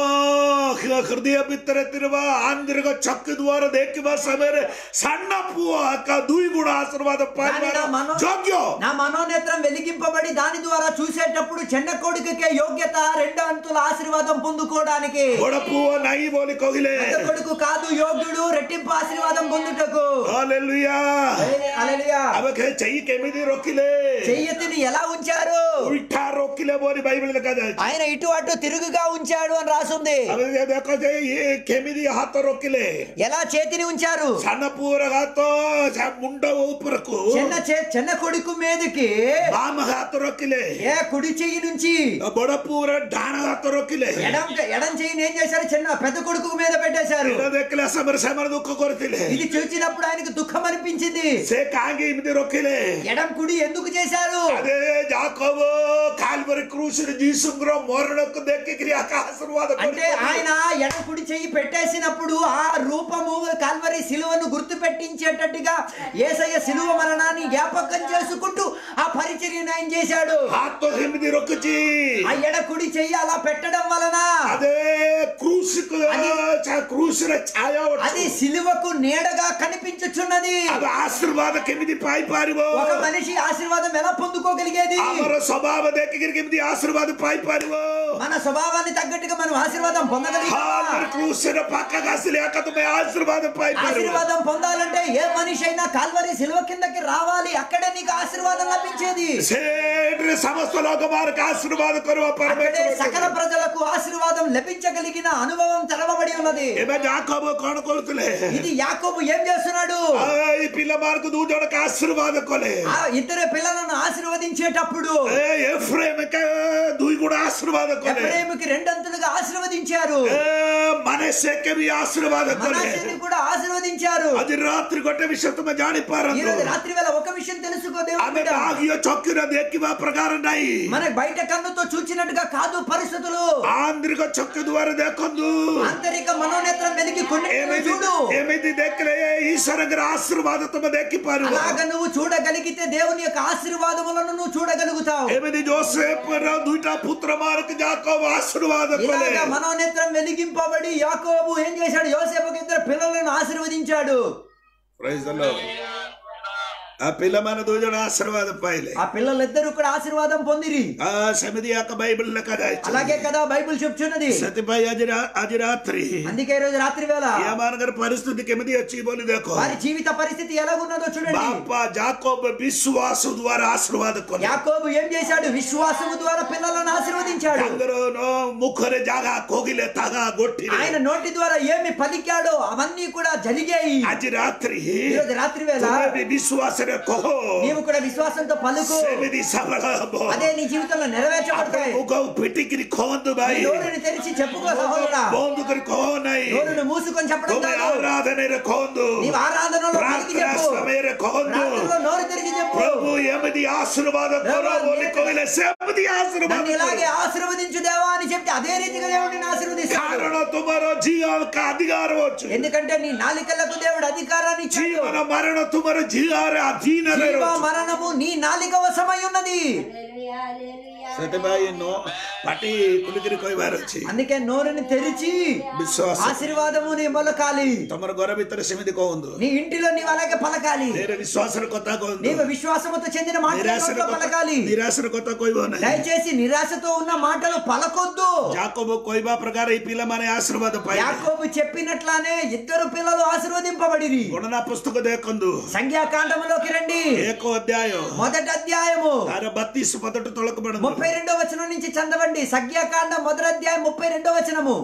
ହୃଦୟ ଭିତରେ ଥିବା ଆନ୍ତରିକ ଚକ୍ଷୁ ଦ୍ୱାର ଦେଖିବା ସମୟରେ ସାନ ପୁଅ ଆକା ଦୁଇ ଗୁଣ ଆଶୀର୍ବାଦ ପାଇବାର కానీ నా మనో- ଯୋଗ୍ୟ నా మనోనేత్రం వెలిగింపబడి దాని ద్వారా చూసేటప్పుడు చిన్న కొడుకుకే యోగ్యత రెండు అంతుల ఆశీర్వాదం పొందుకోవడానికి ବଡ ପୁଅ ନାହିଁ ବୋଲି କହିଲେ పెద్ద కొడుకు కాదు యోగ్యుడు రెట్టింపు ఆశీర్వాదం పొందుటకు ହାଲେଲୁୟା హల్లెలూయా. ଆମେ ଖେ- చెయ్యి କେମିତି ରଖିଲେ చెయ్యతిని ఎలా ఉంచారు ଉଲ୍ଟା ରଖିଲେ ବୋଲି ବାଇବେଲ ଲେଖାଯାଇଛି ఆయన ఇటు అటు తిరుగుగా ఉంచాడు అని రాసుంది ଆମେ ଯେ ଦେଖ ଯେ ଇଏ କେମିତି ହାତ ରଖିଲେ ఎలా చేతిని ఉంచారు ସାନ ପୁଅର ହାତ ସେ ମୁଣ୍ଡ ଉପରକୁ చిన్న చే- చిన్న కొడుకు మీదకి ବାମ ହାତ ରଖିଲେ ఏ కుడి చెయ్యి నుంచి ବଡ ପୁଅର ଡାହାଣ ହାତ ରଖିଲେ ఎడం ఎడం చెయ్యిని ఏం చేశారు చిన్న పెద్ద కొడుకు మీద పెట్టేశారు ଏଇଟା ଦେଖିଲେ ସମୟରେ ସେମାନେ ଦୁଃଖ କରିଥିଲେ ఇది చూసినప్పుడు ఆయనకు దుఃఖం అనిపించింది ସେ କାହିଁକି ଏମିତି ରଖିଲେ ఎడం కుడి ఎందుకు చేశారు అదే జాకోబ కాల్వరి క్రూసుని జీసుంగ్ర మరణకు దక్కికి ఆశీర్వాద అంటే ఆయన ఎడం కుడి చెయ్యి పెట్టేసినప్పుడు ఆ రూపము కాల్వరి సిలువను గుర్తు పెట్టించేటట్టుగా ఏసయ్య సిలువ మరణాన్ని జ్ఞాపకం చేసుకుంటూ ఆ పరిచర్యను ఆయన చేశాడు ହାତ ସେମିତି ରଖୁଛି ఆ ఎడ కుడి చెయ్యి అలా పెట్టడం వలన అదే క్రూసుకు క్రూసుର ଛାୟା అది ଅଛି సిలువకు నీడగా కనిపించుచున్నది అది ఆశీర్వాଦ କେମିତି ପାଇପାରିବ ఒక మనిషి ఆశీర్వాదం ఎలా పొందుకోగలిగేది ଆମର ସ୍ୱଭାବ ଦେଖିକିରି କେମିତି ఆశీర్వాଦ ପାଇପାରିବ మన స్వభావాన్ని తగ్గట్టుగా మనం ఆశీర్వాదం పొందగలిగామా ହାଲରେ କ୍ରୂଶର ପାଖକୁ ଆସିଲେ ଏକା ତୁମେ ଆଶୀର୍ବାଦ ପାଇପାରିବ ఆశీర్వాదం పొందాలంటే ఏ మనిషి అయినా కాల్వరి సిలువ కిందకి రావాలి అక్కడే నీకు ఆశీర్వాదం లభించేది ସେଠାରେ ସମସ୍ତ ଲୋକମାନଙ୍କୁ ଆଶୀର୍ବାଦ କରିବା అక్కడే సకల ପରମେଶ୍ୱର ప్రజలకు ఆశీర్వాదం లభించగలిగిన అనుభవం తెరవబడి ఉన్నది ଏବେ ଯାକବ କଣ କରୁଥିଲେ ఇది యాకోబు ఏం చేస్తున్నాడు ଆ, ଏଇ ପିଲାମାନଙ୍କୁ ଦୁଇ ଜଣକୁ ଆଶୀର୍ବାଦ କଲେ ఆ ఇద్దరు పిల్లలను ఆశీర్వదించేటప్పుడు ଏ ଏଫ୍ରେମକେ ଦୁଇ ଗୁଣ ଆଶୀର୍ବାଦ କଲେ ఎఫ్రాయిముకి రెండంతులుగా ఆశీర్వదించారు ଏ ମନେଶେକେ ବି ଆଶୀର୍ବାଦ କଲେ మనాసేని కూడా ఆశీర్వదించారు ଆଜି ରାତ୍ରି ଗୋଟେ ବିଷୟ ତୁମେ ఈ ଜାଣିପାରନ୍ତୁ రోజు రాత్రి వేళ ఒక విషయం తెలుసుకో దేవుని ଆମେ బిడ్డ. ବାହ୍ୟ ଚକ୍ଷୁରେ ଦେଖିବା ପ୍ରକାର ନାହିଁ మనకు బయట కన్నుతో చూచినట్టుగా కాదు పరిస్థితులు ଆନ୍ତରିକ ଚକ୍ଷୁ ଦ୍ୱାରା ଦେଖନ୍ତୁ ఆంతరిక మనోనేత్రం వెలిగి కొన్ని ଏମିତି చూడు ଏମିତି ଦେଖିଲେ ଈଶ୍ୱରଙ୍କର ଆଶୀର୍ବାଦ ତୁମେ ଦେଖିପାରିବ అలాగ నువ్వు చూడగలిగితే దేవుని యొక్క ఆశీర్వాదములను నువ్వు చూడగలుగుతావు ଏମିତି ଜୋସେଫର ଦୁଇଟା ପୁତ୍ର ମାନଙ୍କୁ ଯାକବ ଆଶୀର୍ବାଦ କଲେ ఇలాగా మనోనేత్రం వెలిగింపబడి యాకోబు ఏం చేశాడు యోసేపుకి ఇద్దరు పిల్లలను ఆశీర్వదించాడు Praise the Lord. ఆ పిల్లମାନେ ଦୁଇ ଜଣ ఆశీర్వాଦ ପାଇଲେ ఆ పిల్లలిద్దరూ కూడా ఆశీర్వాదం పొందిరి ఆ ସେମିତି ଆକ బైబిల్ ଲେଖାଯାଇଛି అలాగే కదా బైబిల్ చెప్తున్నది ସେଥିପାଇଁ ଆଜି ରା- ଆଜି ରାତ୍ରି అందుకే ఈ రోజు రాత్రి వేళ ଏମାନଙ୍କର ପରିସ୍ଥିତି କେମିତି ଅଛି ବୋଲି ଦେଖ వారి జీవిత పరిస్థితి ఎలాగున్నదో చూడండి ବାପା ଯାକବ ବିଶ୍ୱାସ ଦ୍ୱାରା ଆଶୀର୍ବାଦ କଲେ యాకోబు ఏం చేశాడు విశ్వాసము ద్వారా పిల్లలను ఆశీర్వదించాడు ତାଙ୍କର ନ- ମୁଖରେ ଜାଗା କୋଗିଲେ ତାଗା ଗୋଠିରେ ఆయన నోటి ద్వారా ఏమి పలికాడో అవన్నీ కూడా జరిగాయి ଆଜି ରାତ୍ରି ఈ రోజు రాత్రి వేళ ତୁମେ ବି ବିଶ୍ୱାସରେ କହ నీవు కూడా విశ్వాసంతో పలుకు ସେମିତି ସଫଳ ହବ అదే నీ జీవితంలో నెరవేర్చబడతాయి ମୁଖ పిటికిରି କହନ୍ତୁ నీ ଭାଇ నోరుని తెరిచి చెప్పుకో సహోదరా ବନ୍ଦ କରି କହ ନାହିଁ నోరును మూసుకొని చెప్పడం ତୁମେ కాదు ఆరాధనରେ କହନ୍ତୁ నీవు ఆరాధనలో పలికి ପ୍ରାର୍ଥନା చెప్పు ସମୟରେ କହନ୍ତୁ రాత్రిలో నోరు తెరిచి చెప్పు ପ୍ରଭୁ ଏମିତି ଆଶୀର୍ବାଦ କର ବୋଲି କହିଲେ ସେମିତି ଆଶୀର୍ବାଦ నన్ను କର। ఇలాగే ఆశీర్వదించు దేవా అని చెప్తే అదే రీతిగా దేవుడు నిన్ను ఆశీర్వదిస్తాడు କାରଣ ତୁମର ଝିଅଙ୍କ ଅଧିକାର ଅଛି ఎందుకంటే నీ నాలికలకు దేవుడు అధికారాన్ని ఇచ్చాడు ଜୀବନ ମରଣ ତୁମର ଝିଅର ଅଧୀନରେ జీవ ରହୁଛି। మరణము నీ నాలిక వశమై ఉన్నది హల్లెలూయా, హల్లెలూయా. ସେଥିପାଇଁ ନୋ ପାଟି ଖୋଲିକିରି କହିବାର ଅଛି అందుకే నోరుని తెరిచి ବିଶ୍ୱାସ ఆశీర్వాదము నీ మొలకాలి ତମର ଘର ଭିତରେ ସେମିତି କହନ୍ତୁ నీ ఇంటిలో నీవు అలాగే పలకాలి ଧୀରେ ବିଶ୍ୱାସର କଥା କହନ୍ତୁ నీవు విశ్వాసముతో చెందిన మాటలు ନିରାଶର నోట్లో କଥା పలకాలి ନିରାଶର କଥା କହିବ ନାହିଁ దయచేసి నిరాశతో ఉన్న మాటలు పలకొద్దు ଯାକବ କହିବା ପ୍ରକାର ଏଇ ପିଲାମାନେ ଆଶୀର୍ବାଦ ପାଇଲେ యాకోబు చెప్పినట్లానే ఇద్దరు పిల్లలు ఆశీర్వదింపబడిరి ଗଣନା పుస్తକ ଦେଖନ୍ତୁ సంఖ్యాకాండములోకి రండి ଏକ ଅଧ୍ୟାୟ మొదటి అధ్యాయము ତାର ବତିଶ ପଦଠୁ ତଳକୁ ପଡ଼ନ୍ତୁ ముప్పై రెండో వచనం నుంచి చదవండి సంఖ్యాకాండ మొదటి అధ్యాయం ముప్పై రెండో వచనము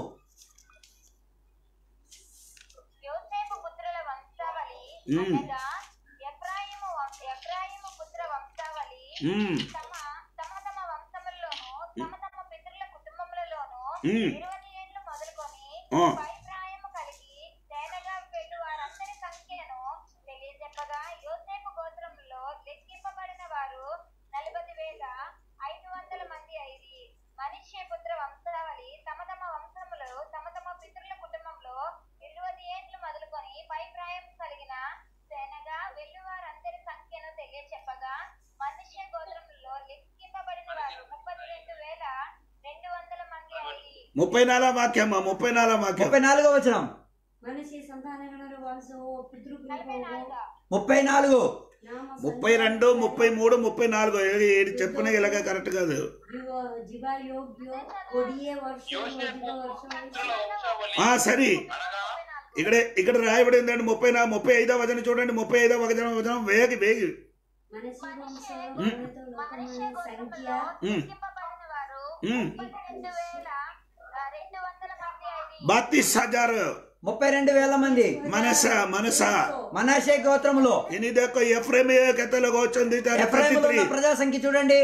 యోసేపు పుత్రుల వంశావళి మ్మ్. అనగా ఎఫ్రాయిము వం- ఎఫ్రాయిము పుత్ర వంశావళి ହୁଁ తమ తమ తమ వంశముల్లోను తమ తమ పితరుల కుటుంబములలోను మ్మ్. ఇరవై ఏళ్ళు మొదలుకొని ఆ. పైప్రాయము కలిగి తేనగా పెట్టు వారందరి సంఖ్యను తెలియజెప్పగా యోసేపు గోత్రములో లెక్కింపబడిన వారు నలభై వేల ఐదు వందల మంది అయిరి మనిషి పుత్ర వంశావళి తమ తమ వంశములు తమ తమ పితరుల కుటుంబంలో ఇరవై ఏండ్లు మొదలుకొని పై ప్రాయం కలిగిన సేనగా వెళ్లువారందరి సంఖ్యను తెలియచెప్పగా మనుష్య గోత్రములో లెక్కింపబడిన వారు ముప్పై రెండు వేల రెండు వందల మంది అయిరి ముప్పై నాలుగు వాక్యమ్మ ముప్పై నాలుగు వాక్యం ముప్పై నాలుగో వచనం ಮನುಷ್ಯ ಸಂತಾನಗಳ ವಾಸವು ಪಿತೃ నలభై నాలుగు ముప్పై నాలుగు ನಾಮ ముప్పై రెండు ముప్పై మూడు ముప్పై నాలుగు ఏది ఏది చెప్పిన ఇలాగ కరెక్ట్ కాదు ಜೀವ ಜೀವ ಯೋಗ್ಯ ಕೊಡಿಯೇ ವರ್ಷ ಅಧಿಕ ವರ್ಷ ఆ సరే ఇక్కడ ఇక్కడ రాయబడి ఉందండి ముప్పై నా ముప్పై ఐదో వచనం చూడండి ముప్పై ఐదో వచనం వచనం వేగి వేగి ಮನಸ್ಸು ವಂಶ మనుష్య గోత్రములో ಸಂಖ್ಯಾ లెక్కింపబడిన వారు మ్మ్. ముప్పై రెండు వేల ఆ, రెండు వందల మంది అయిరి బత్తిస్ హజార్ ముప్పై రెండు వేల మంది మనస మనస మనాషే గోత్రములో ఇని దేకో ఎఫ్రేమ్ కెత్తలకు వచ్చింది ఎఫ్రాయిములో ఉన్న ప్రజా సంఖ్య చూడండి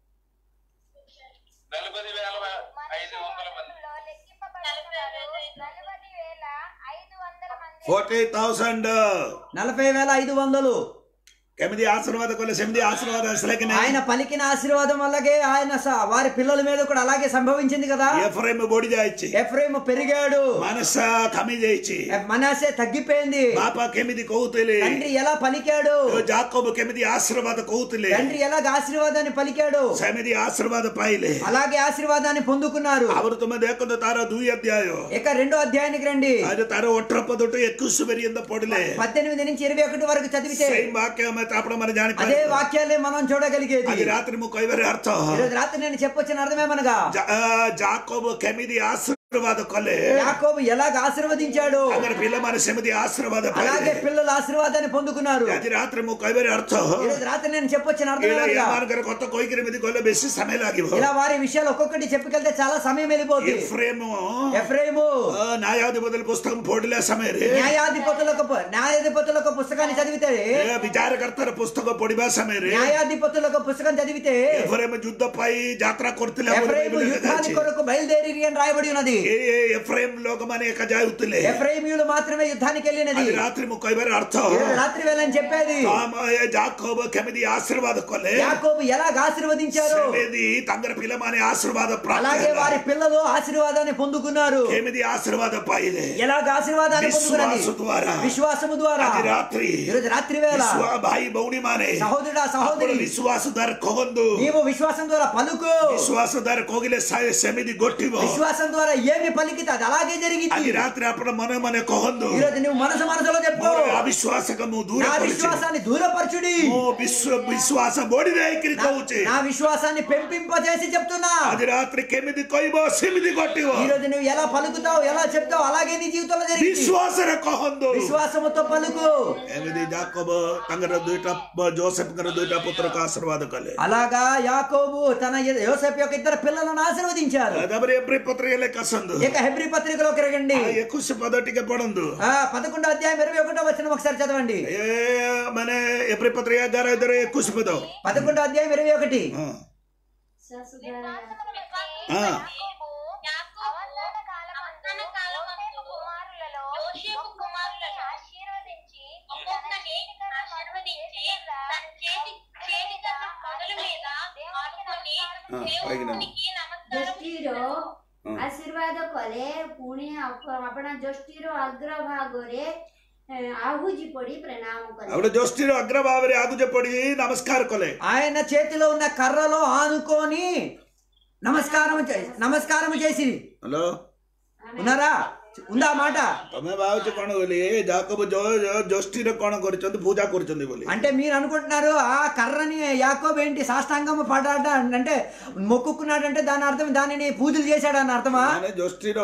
నలభై వేల ఐదు వందల మంది గోత్రములో లెక్కింపబడిన వారు నలభై వేల ఐదు వందల మంది ఫోర్టీ థౌసండ్ నలభై వేల ఐదు వందలు ఎనిమిది ఆశీర్వాద కొల ఎనిమిది ఆశీర్వాద అసలకి ఆయన పలికిన ఆశీర్వాదం అలాగే ఆయన స- వారి పిల్లల మీద కూడా అలాగే సంభవించింది కదా ఎఫ్రేమ్ బొడి జాయిచ్చి ఎఫ్రేము పెరిగాడు మనస కమి చేయిచి మనాసే తగ్గిపోయింది బాపా కెమిది కౌతులి తండ్రి ఎలా పలికాడు జాకోబు కెమిది ఆశీర్వాద కౌతులి తండ్రి ఎలాగ ఆశీర్వాదాన్ని పలికాడు సెమిది ఆశీర్వాద పాయిలే అలాగే ఆశీర్వాదాన్ని పొందుకున్నారు ಅವರು ತುಂಬ ದೇಕಂದು ತಾರ ದೂಯಿ ಅಧ್ಯಾಯ ఇక రెండో అధ్యాయానికి రండి ಅದು ತಾರ ಒಟ್ರಪ್ಪದೊಟ್ಟು ಎಕ್ಕುಸು ಬೆರಿಯಿಂದ ಪೊಡಲೆ పద్దెనిమిది నుంచి ఇరవై ఒకటి వరకు చదివితే ಸೇಮ್ ವಾಕ್ಯ ಮತ್ತೆ ಅಪ್ಪಡ మన అదే ಜಾಣಿಪಾರಿ వాక్యాలే మనం చూడగలిగేది అది రాత్రి ముక్క ఐవరి అర్థ ఈరోజు రాత్రి నేను చెప్పొచ్చిన అర్థమేమనగా జా- ఆ, జాకోబు కెమిది ఆశీర్వాద ಆಶೀರ್ವಾದ ಕೊಲೆ యాకోబు ఎలాగ ఆశీర్వదించాడు ಅದರ ಪಿಲ್ಲಮಾನ ಸಮಿತಿ ಆಶೀರ್ವಾದ అలాగే పిల్లలు ఆశీర్వాదాన్ని పొందుకున్నారు ಅದಿ ರಾತ್ರಿ ಮು ಕೈಬೇರೆ ಅರ್ಥ ఈ రోజు రాత్రి నేను చెప్పొచ్చిన అర్థం ಇಲ್ಲ ఏమనగా, ಯಾಮಾನಕರ ಕೊತ್ತ ಕೊಯ್ಕಿರಿ ಮಿದಿ ಕೊಲ್ಲ ಬೆಸಿ ಸಮಯ ಆಗಿವ ఇలా వారి విషయాలు ఒక్కొక్కటి చెప్పుకెళ్తే చాలా సమయం వెళ్ళిపోతుంది ಎಫ್ರೇಮು ఎఫ్రేము ಆ, ನ್ಯಾಯಾಧಿಪತಿ ಪುಸ್ತಕ ಪೋಡಿಲ ಸಮಯ ರೀ న్యాయాధిపతులకు పు- న్యాయాధిపతులకు పుస్తకాన్ని చదివితే ಏ, ವಿಚಾರಕರ್ತರ ಪುಸ್ತಕ ಪೊಡಿಬಾ ಸಮಯ ರೀ న్యాయాధిపతులకు పుస్తకం చదివితే ಎಫ್ರೇಮ್ ಯುದ್ಧ ಪೈ ಜಾತ್ರಾ ಕೊಡ್ತಿಲ್ಲ ఎఫ్రైము యుద్ధానికి కొరకు బయలుదేరి అని రాయబడి ఉన్నది ಎಫ್ರೇಮ್ ಲೋಕಮನೆ ಕಜಾಯುತ್ತಿಲ್ಲ ఎఫ్రైమీయులు మాత్రమే యుద్ధానికి వెళ్ళినది అది రాత్రి ము కైಬೇರೆ ಅರ್ಥ ఈ రోజు రాత్రి వేళని చెప్పేది ತಾಮಾಯ ಜಾಕೋಬ ಕೆಮಿದಿ ಆಶೀರ್ವಾದ ಕೊಲೆ యాకోబు ఎలాగ ఆశీర్వదించారు సెమేది తంగర పిల్లమానే ఆశీర్వాద అలాగే వారి పిల్లలు ఆశీర్వాదాన్ని పొందుకున్నారు కేమిది ఆశీర్వాద పాయిదే ఎలాగ ఆశీర్వాదాన్ని పొందుకున్నది విశ్వాస ద్వారా విశ్వాసము ద్వారా అది రాత్రి ఈరోజు రాత్రి వేళ విశ్వా భాయి బౌని మానే సహోదరుడా సహోదరి ವಿಶ್ವಾಸ ದಾರ ಕೊಗೊಂದು నీవు విశ్వాసం ద్వారా పలుకు ವಿಶ್ವಾಸ ದಾರ ಕೋಗಿಲೆ ಸಾಯ ಸೆಮಿದಿ ಗೊಟ್ಟಿವೋ విశ్వాసం ద్వారా ఏమి పలికితే అది అలాగే జరిగింది అది రాత్రి అప్పుడు మన మన కొహందు ఈ రోజు నువ్వు మనసు మనసులో చెప్పు అవిశ్వాసకము దూర నా విశ్వాసాన్ని దూరపరచుడి విశ్వ విశ్వాಸ ಬೋಡಿದೆ ಕಿರಿಕವುಚೆ నా విశ్వాసాన్ని పెంపింపజేసి చెప్తున్నా అది రాత్రి కెమిది కొయ్యబో సెమిది కొట్టివో ఈ రోజు నువ్వు ఎలా పలుకుతావు ఎలా చెప్తావు అలాగే నీ జీవితంలో జరిగింది ವಿಶ್ವಾಸರ ಕೊಹಂದು విశ్వాసముతో పలుకు ಎಮಿದಿ ಜಾಕೋಬ ತಂಗರ ದುಯ್ಟ ಜೋಸೆಫ್ ಗರ ದುಯ್ಟ ಪುತ್ರಕ ಆಶೀರ್ವಾದ ಕಲೆ అలాగా యాకోబు తన యోసేపు యొక్క ఇద్దరు పిల్లలను ఆశీర్వదించారు ಅದಬರಿ ಎಬ್ರಿ ಪತ್ರಿಕೆಲೆ ಕಸಂದು ఇక హెబ్రి పత్రికలోకి రండి ಎಕುಸ್ ಪದಟಿಗೆ ಪಡಂದು ఆ పదకొండో అధ్యాయం ఇరవై ఒకటో వచ్చిన ఒకసారి చదవండి ಏ ಮನೆ ಎಬ್ರಿ ಪತ್ರಿಕೆ ಗಾರ ಇದ್ರೆ ಎಕುಸ್ ಪದ పదకొండో అధ్యాయం ఇరవై ఒకటి ಹಾ అవసాన కాలమందు యోసేపు కుమారులలో యోసేపు కుమారులలో ఆశీర్వదించి ఒక్కొక్కని ఆశీర్వదించి తన చేతి చేతి తన మొదల మీద ఆనుకొని దేవునికి నమస్కారం ଜ୍ୟୋଷ୍ଠୀର ଆଶୀର୍ବାଦ କଲେ ପୁଣି ଆପ- ଆପଣା ଜ୍ୟୋଷ୍ଠୀର ଅଗ୍ରଭାଗରେ ଏ, ଆହୁଜି ପଡ଼ି ପ୍ରଣାମ କଲେ ಅವಳ ಜೋಷ್ಟಿರು ಅಗ್ರಭಾವರಿ ಆಗುಜೆ ಪಡಿ ನಮಸ್ಕಾರ ಕೊಲೆ ఆయన చేతిలో ఉన్న కర్రలో ఆనుకొని నమస్కారం చే- నమస్కారం చేసి ಹಲೋ ఉన్నారా ఉందా ఆ మాట ତମେ ଭାବୁଛ କଣ ବୋଲି ଯାକବ ଜୋଷ୍ଠୀରେ କଣ କରିଛନ୍ତି ପୂଜା କରୁଛନ୍ତି ବୋଲି అంటే మీరు అనుకుంటున్నారు ఆ కర్రని యాకోబు ఏంటి సాష్టాంగం పడ్డాడ అంటే మొక్కుకున్నాడంటే దాని అర్థం దానిని పూజలు చేశాడని అర్థమా ମାନେ ଜୋଷ୍ଠୀର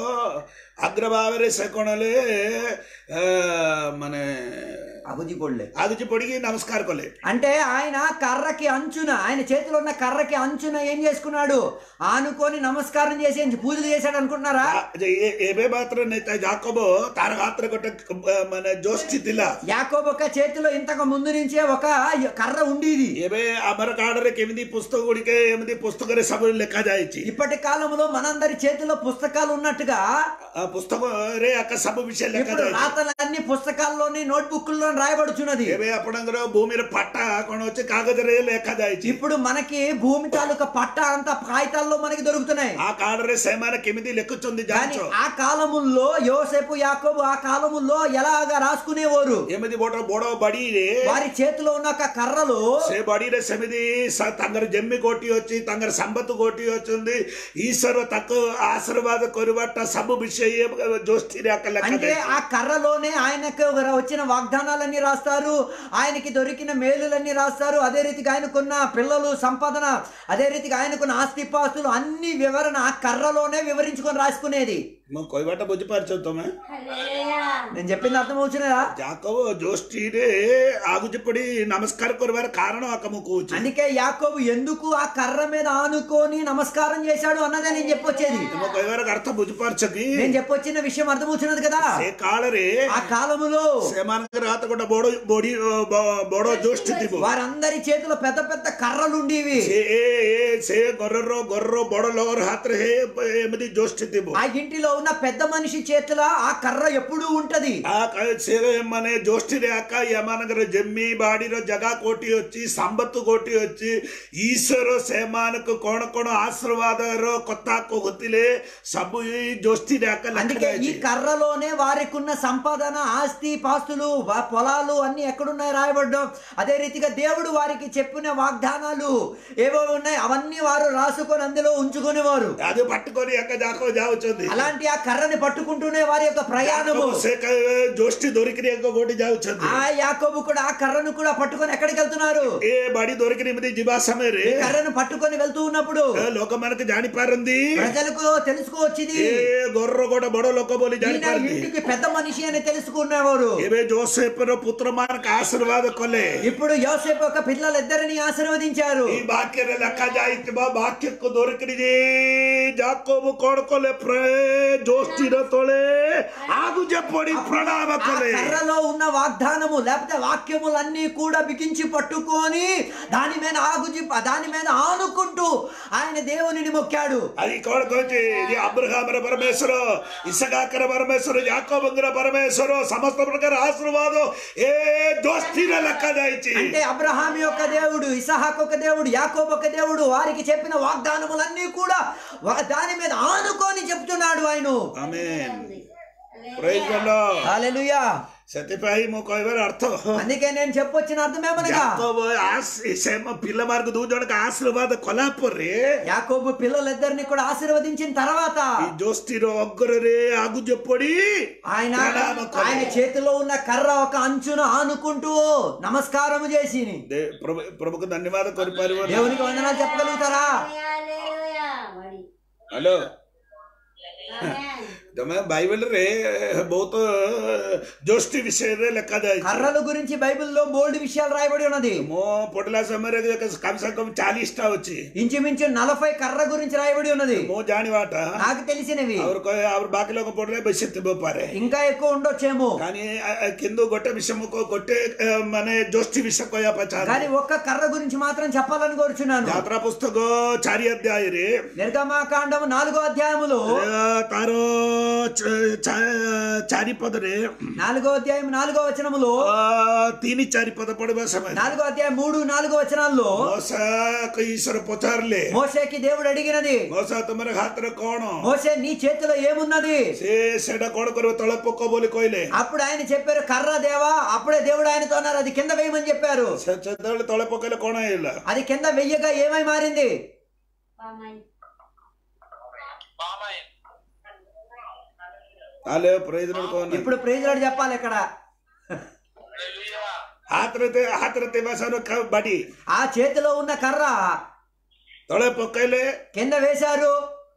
ଅଗ୍ରଭାବରେ ସେ କଣ ହେଲେ ଏ, ମାନେ అబుజి కొళ్ళే ଆଗୁଛି ପଡିକି ନମସ୍କାର କଲେ అంటే ఆయన కర్రకి అంచున ఆయన చేతిలో ఉన్న కర్రకి అంచున ఏం చేసుకున్నాడు ఆనుకొని నమస్కారం చేసి పూజలు చేశాడు అనుకుంటున్నారా ଆ- ଯେ ଏ- ଏବେ ମାତ୍ର ନେତା ଯାକବ ତାର ହାତରେ ଗୋଟେ ଅ, ମାନେ ଜୋଷ୍ଠୀ ଥିଲା యాకోబు ఒక చేతిలో ఇంతకు ముందు నుంచే ఒక కర్ర ఉండేది ଏବେ ଆମର କାର୍ଡରେ କେମିତି పుస్తକ ଗୁଡ଼ିକ ଏମିତି పుస్తକରେ ସବୁ ଲେଖାଯାଇଛି ఇప్పటి కాలంలో మనందరి చేతిలో పుస్తకాలు ఉన్నట్టుగా ఆ పుస్తକରେ ଆକା ସବୁ ବିଷୟ ఇప్పుడు ଲେଖାଯାଇଛି రాతలన్నీ పుస్తకాల్లోని నోట్బుక్లో రాయబడుచున్నది ଏବେ ଆପଣଙ୍କର ଭୂମିର ପାଟା କଣ ଅଛି କାଗଜରେ ଲେଖାଯାଇଛି ఇప్పుడు మనకి భూమి తాలూకా పట్ట అంతా కాగితాల్లో మనకి దొరుకుతున్నాయి ఆ కాడରେ ସେମାନେ କେମିତି ଲେଖୁଛନ୍ତି కానీ ଜାଣିଛ ఆ కాలముల్లో యోసేపు యాకోబు ఆ కాలముల్లో ఎలాగా రాసుకునేవారు ଏମିତି ବଡ ବଡ ବାଡିରେ వారి చేతిలో ఉన్న ఒక కర్రలు ସେ ବାଡିରେ ସେମିତି ସା- ତାଙ୍କର ଜମି ଗୋଟି ଅଛି ତାଙ୍କର ସମ୍ପତ୍ତି ଗୋଟି ଅଛନ୍ତି ଈଶ୍ୱର ତାକୁ ଆଶୀର୍ବାଦ କରିବାଟା ସବୁ ବିଷୟ ଜୋଷ୍ଠୀରେ ଆକା అంటే ଲେଖାଯାଇଛି ఆ కర్రలోనే ఆయనకు వచ్చిన వాగ్దానాలన్నీ రాస్తారు ఆయనకి దొరికిన మేలులన్నీ రాస్తారు అదే రీతిగా ఆయనకున్న పిల్లలు సంపాదన అదే రీతిగా ఆయనకున్న ఆస్తిపాస్తులు అన్ని వివరణ ఆ కర్రలోనే వివరించుకొని రాసుకునేది ମୁଁ କହିବାଟା ବୁଝିପାରୁଛ ତମେ ହାଲେଲୁୟା నేను చెప్పింది అర్థం అవుతున్నదా ଯାକବ ଜୋଷ୍ଠୀରେ ଆଗୁଛି ପଡି ନମସ୍କାର କରିବାର କାରଣ ଆକା ମୁଁ କହୁଛି అందుకే యాకోబు ఎందుకు ఆ కర్ర మీద ఆనుకొని నమస్కారం చేశాడు అన్నదే నేను చెప్పొచ్చేది ମୋ କହିବାର ଅର୍ଥ ବୁଝିପାରୁଛ କି నేను చెప్పొచ్చిన విషయం అర్థమవుతున్నది కదా ସେ କାଳରେ ఆ కాలములో ସେମାନଙ୍କର ହାତ ଗୋଟେ ବଡ ବଡି ବ- ବଡ ଜୋଷ୍ଠୀ ଥିବ వారందరి చేతిలో పెద్ద పెద్ద కర్రలు ఉండేవి ସେ ଏ- ଏ- ସେ ଘରର ଘରର ବଡ ଲୋକର ହାତରେ ହେ ଏମିତି ଜୋଷ୍ଠୀ ଥିବ ఆ ఇంటిలో ఉన్న పెద్ద మనిషి చేతిలో ఆ కర్ర ఎప్పుడూ ఉంటది ಆ ಕ- ସେ ମାନେ ଜୋଷ୍ଠୀରେ ଆକା ଏମାନଙ୍କର ଜମି ବାଡିର ଜାଗା କୋଟି ଅଛି ସମ୍ପତ୍ତି କୋଟି ଅଛି ଈଶ୍ୱର ସେମାନଙ୍କୁ କଣ କଣ ଆଶୀର୍ବାଦର କଥା କହୁଥିଲେ ସବୁ ଏଇ ଜୋଷ୍ଠୀରେ ଆକା అందుకే ఈ ଲେଖାଯାଇଛି కర్రలోనే వారికి ఉన్న సంపాదన ఆస్తి పాస్తులు వా- పొలాలు అన్ని ఎక్కడున్నాయి రాయబడ్డం అదే రీతిగా దేవుడు వారికి చెప్పిన వాగ్దానాలు ఏవో ఉన్నాయి అవన్నీ అన్ని వారు రాసుకొని అందులో ఉంచుకునేవారు అది పట్టుకొని ఎక్క జాకో జావుచుంది అలాంటి ఆ కర్రని పట్టుకుంటూనే వారి యొక్క ప్రయాణము జోష్టి దొరికిన ఎక్క కోటి జావుచుంది ఆ యాకోబు కూడా ఆ కర్రను కూడా పట్టుకొని ఎక్కడికి వెళ్తున్నారు ఏ బడి దొరికిన ఎనిమిది జిబా సమయరే ఈ కర్రను పట్టుకొని వెళ్తూ ఉన్నప్పుడు లోక మనకు జానిపారంది ప్రజలకు తెలుసుకోవచ్చింది ఏ గొర్ర కూడా బడో లోక బోలి ఈయన జానిపారంది ఇంటికి పెద్ద మనిషి అని తెలుసుకునేవారు ఏవే జోసేపుర పుత్ర మనకు ఆశీర్వాద కొలే ఇప్పుడు యోసేపు యొక్క పిల్లలిద్దరిని ఆశీర్వదించారు ಈ ವಾಕ್ಯದ ಲೆಕ್ಕ ಜಾಯಿತು ಬಾ ವಾಕ್ಯಕ್ಕೂ ದೊರಕಿದೆ ಜಾಕೋಬು ಕೊಡ್ಕೊಲೆ ಪ್ರೇ ಜೋಸ್ತಿರ ತೊಳೆ ಆಗು ಜಪ್ಪಡಿ ಪ್ರಣಾಮ ఆ ಕೊಲೆ కర్రలో ఉన్న వాగ్దానము లేకపోతే వాక్యములన్నీ కూడా బిగించి పట్టుకొని దాని మీద ఆగుజి దాని మీద ఆనుకుంటూ ఆయన దేవునిని మొక్కాడు అది కొడుకొచ్చి ఇది అబ్రహామర పరమేశ్వర ఇసగాకర పరమేశ్వర యాకోబంగర పరమేశ్వర సమస్త ప్రకార ఆశీర్వాదం ఏ దోస్తిర లెక్క దాయిచి అంటే అబ్రహాం యొక్క దేవుడు ఇసహాక్ ఒక దేవుడు యాకోబ్ ఒక దేవుడు వారికి చెప్పిన వాగ్దానములన్నీ కూడా వా- దాని మీద ఆనుకొని చెప్తున్నాడు ఆయన ఆమేన్ ప్రైజ్ లార్డ్ హల్లెలూయా సత్యపాయి మో కొయ్యవర అర్థం అందుకే నేను చెప్పొచ్చిన అర్థమేమనగా యాకోబు ఆశ- సేమ పిల్ల మార్గ దూజోడక ఆశీర్వాద కొలాపురి యాకోబు పిల్లలిద్దరిని కూడా ఆశీర్వదించిన తర్వాత ಈ ಜೋಸ್ತಿರೋ ಒಗ್ಗರೇ ಆಗು ಜಪ್ಪಡಿ ఆయన ప్రణామ కొలే. ఆయన చేతిలో ఉన్న కర్ర ఒక అంచును ఆనుకుంటూ నమస్కారం చేసి దే- ప్రభు ప్రభుకు ధన్యవాద కొరి పరివారం దేవునికి వందనాలు చెప్పగలుగుతారా హల్లెలూయా. వడి. Hello amen. ତମେ ବାଇବେଲରେ ବହୁତ ଜୋଷ୍ଟି ବିଷୟରେ ଲେଖାଯାଇଛି కర్రల గురించి బైబిల్లో బోల్డ్ విషయాలు రాయబడి ఉన్నది ମୁଁ ପଢିଲା ସମୟରେ କମ ସେ କମ ଚାଳିଶଟା ଅଛି ఇంచుమించు నలభై కర్ర గురించి రాయబడి ఉన్నది ମୁଁ ଜାଣିବାଟା నాకు తెలిసినవి ಅವ್ರ କହେ ಅವ್ರ ବାକି ଲୋକ ପଢିଲେ ବେଶୀ ଥିବ ପାରେ ఇంకా ఎక్కువ ఉండొచ్చేమో కానీ ଆ- ଆ- କିନ୍ତୁ ଗୋଟେ ବିଷୟ ମୁଁ କ- ଗୋଟେ ଆ, ମାନେ ଜୋଷ୍ଟି ବିଷୟ କହିବା ପାଇଁ కానీ ଚାହେଁ ఒక్క కర్ర గురించి మాత్రం చెప్పాలని కోరుచున్నాను ଯାତ୍ରା పుస్తକ ଚାରି ଅଧ୍ୟାୟରେ నిర్గమాకాండము నాలుగో అధ్యాయములో ଆ, ତାର ଚ- ଚା- ଚାରି ପଦରେ నాలుగో అధ్యాయం నాలుగో వచనములో ଆ, ତିନି ଚାରି ପଦ ପଢିବା ସମୟରେ నాలుగో అధ్యాయం మూడు నాలుగో వచనాల్లో ମଶା ఈశ్వର ପଚାରିଲେ మోసేకి దేవుడు అడిగినది ମଶା ତୁମର ହାତରେ କଣ మోసే నీ చేతిలో ఏమున్నది ସେ ସେଇଟା କଣ କରିବ ତଳେ ପକ ବୋଲି କହିଲେ అప్పుడు ఆయన చెప్పారు కర్ర దేవా అప్పుడే దేవుడు ఆయనతో అన్నారు అది కింద వేయమని చెప్పారు ସେ ଯେତେବେଳେ ତଳେ ପକେଇଲେ କଣ ହେଇଗଲା అది కింద వెయ్యగా ఏమై మారింది పామాయి. పామాయిల్ ତାହେଲେ ପ୍ରେଜ କଣ ఇప్పుడు ప్రేజలాడు చెప్పాలి ఇక్కడ హల్లెలూయా ହାତରେ ତେ- ହାତରେ ଥିବା ସାର ବାଡି ఆ చేతిలో ఉన్న కర్ర ତଳେ ପକେଇଲେ కింద వేశారు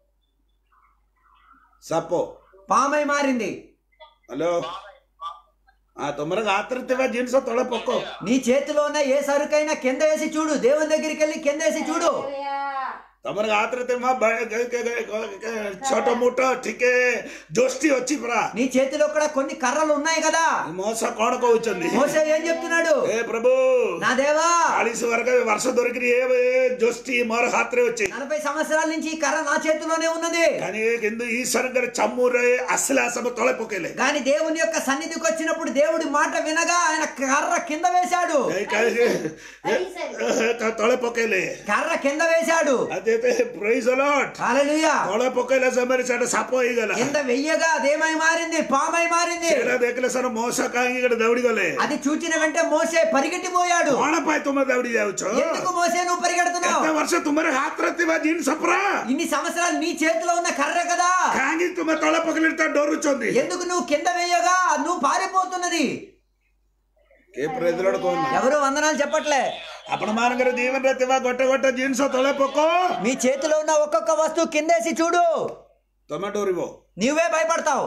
ସାପ పామై మారింది ହ୍ୟାଲୋ ఆ ତମର ହାତରେ ଥିବା ଜିନିଷ ତଳେ ପକ నీ చేతిలో ఉన్న ఏ సరుకైనా కింద వేసి చూడు దేవుని దగ్గరికి వెళ్ళి కింద వేసి చూడు హల్లెలూయా. ତମର ହାତରେ ଥିବା ବା- ଗ- ଗ- ଗ- ଗ- ଛୋଟ ମୋଟ ଟିକେ ଜୋଷ୍ଟି ଅଛି ପରା నీ చేతిలో కూడా కొన్ని కర్రలు ఉన్నాయి కదా ମଉସା କଣ କହୁଛନ୍ତି మోసే ఏం చెప్తున్నాడు ଏ ପ୍ରଭୁ నా దేవా ଚାଳିଶ ବର୍ଗ ବର୍ଷ ଧରିକିରି ଏ ଏ ଜୋଷ୍ଟି ମୋର ହାତରେ ଅଛି నలభై సంవత్సరాల నుంచి ఈ కర్ర నా చేతిలోనే ఉన్నది కానీ କିନ୍ତୁ ఈశ్వరంగర చమ్మురే ଆସିଲା ସବୁ ତଳେ ପକେଇଲେ కానీ దేవుని యొక్క సన్నిధికి వచ్చినప్పుడు దేవుడి మాట వినగా ఆయన కర్ర కింద వేశాడు ଏ କାହିଁ- త- ତଳେ ପକେଇଲେ కర్ర కింద వేశాడు అదైతే ప్రైజ్ అలాట్ హల్లెలూయా ତଳେ ପକେଇଲା ସମୟରେ ସେଟା ସାପ ହେଇଗଲା కింద వెయ్యగా అదేమై మారింది పామై మారింది ସେଇଟା ଦେଖିଲେ ସାର ମଉସା କାହିଁକି ଗୋଟେ ଦୌଡ଼ି గଲେ అది చూచిన వెంటే మోసే పరిగెట్టిపోయాడు କଣ ପାଇଁ ତୁମେ ଦୌଡ଼ି ଯାଉଛ ఎందుకు మోసే నువ్వు పరిగెడుతున్నావు ଏତେ ବର୍ଷ ତୁମର ହାତରେ ଥିବା ଜିନିଷ ପରା ఇన్ని సంవత్సరాలు నీ చేతిలో ఉన్న కర్ర కదా କାହିଁକି ତୁମେ ତଳେ ପକେଇଲେ ତା ଡରୁଛନ୍ତି ఎందుకు నువ్వు కింద వేయగా నువ్వు పారిపోతున్నది କେ ପ୍ରେଜ ଲର୍ଡ କହୁନ ఎవరు వందనాలు చెప్పట్లే ଆପଣ ମାନଙ୍କର ଜୀବନରେ ଥିବା ଗୋଟେ ଗୋଟେ ଜିନିଷ ତଳେ ପକ మీ చేతిలో ఉన్న ఒక్కొక్క వస్తువు కిందేసి చూడు ତମେ ଡରିବ నువ్వే భయపడతావు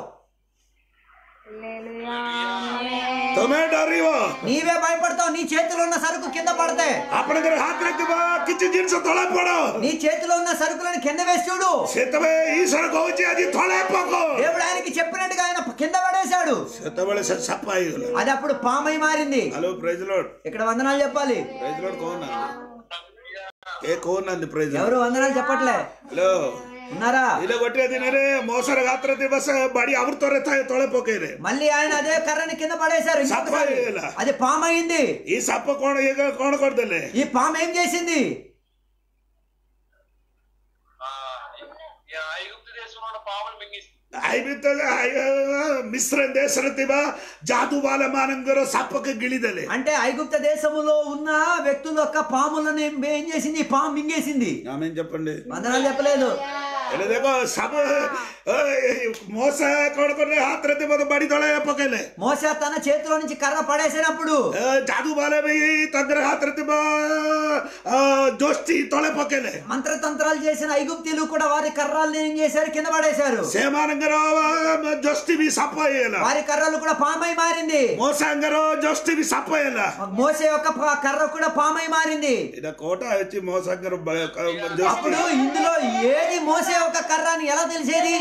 ତମେ ଡରିବ నీవే భయపడతావు నీ చేతిలో ఉన్న సరుకు కింద పడితే ଆପଣଙ୍କର ହାତରେ ଥିବା କିଛି ଜିନିଷ ତଳେ ପଡ నీ చేతిలో ఉన్న సరుకులను కింద వేసి చూడు ସେତେବେଳେ ଈଶ୍ୱର କହୁଛି ଆଜି ତଳେ ପକ దేవుడు ఆయనకి చెప్పినట్టుగా ఆయన కింద పడేశాడు ସେତେବେଳେ ସେ ସାପ ହେଇଗଲା అది అప్పుడు పామై మారింది ହ୍ୟାଲୋ ପ୍ରେଜ ଲର୍ଡ ఇక్కడ వందనాలు చెప్పాలి ప్రైజ్ లోడ్ కౌన్నాండి ఏ కౌన్నాండి ప్రైజ్ ఎవరు వందనాలు చెప్పట్లే హలో ఉన్నారా ఇలా కొట్టే ದಿನರೇ ಮೋಸರ ಗಾತ್ರ ದಿವಸ ಬಾಡಿ ಅವ್ರ ತೊಳೆ ಪೋಕೇರೆ మళ్ళీ ఆయన అదే కర్రని కింద పడేశారు ఇంకొకసారి. సఫా చేయలా. అది పాము అయింది ಈ ಸಪ್ಪ ಕೋಣ ಈಗ ಕೋಣ ಕೊಡ್ದಲೆ ఈ పాము ఏం చేసింది ఆ, ఈ ఐగుప్తు దేశంలో ఉన్న పాములు మింగేసింది ଆଇବିତ ମିଶ୍ର ଦେଶରେ ଥିବା ଯାଦୁ ବାଲା ମାନଙ୍କର ସାପକେ ଗିଳିଦେଲେ అంటే ఐగుప్త దేశములో ఉన్న వ్యక్తుల యొక్క పాములను ఏం ఏం చేసింది ఈ పాము మింగేసింది ఆమె చెప్పండి వందనాలు చెప్పలేదు ହେଲେ ଦେଖ ସାପ ମଶା କଣ କଲେ ହାତରେ ଥିବ ତ ବାଡି ତଳେ ପକେଇଲେ మోస తన చేతిలో నుంచి కర్ర పడేసినప్పుడు ଏ, ଯାଦୁ ବାଲା ବି ତାଙ୍କର ହାତରେ ଥିବା ଅ, ଜୋଷ୍ଠୀ ତଳେ ପକେଇଲେ మంత్రతంత్రాలు చేసిన ఐగుప్తీలు కూడా వారి కర్రల్ని ఏం చేశారు కింద పడేశారు ସେମାନଙ୍କର ଅ, ଜୋଷ୍ଠୀ ବି ସାପ ହେଇଗଲା వారి కర్రలు కూడా పామై మారింది ମଶାଙ୍କର ଜୋଷ୍ଠୀ ବି ସାପ ହେଇଗଲା మోసే యొక్క ప- కర్ర కూడా పామై మారింది ଏଇଟା କୋଉଟା ଅଛି ମଶାଙ୍କର ବ- ଜୋଷ୍ଠୀ అప్పుడు ఇందులో ఏది మోసే ఒక కర్ర అని ఎలా తెలిసేది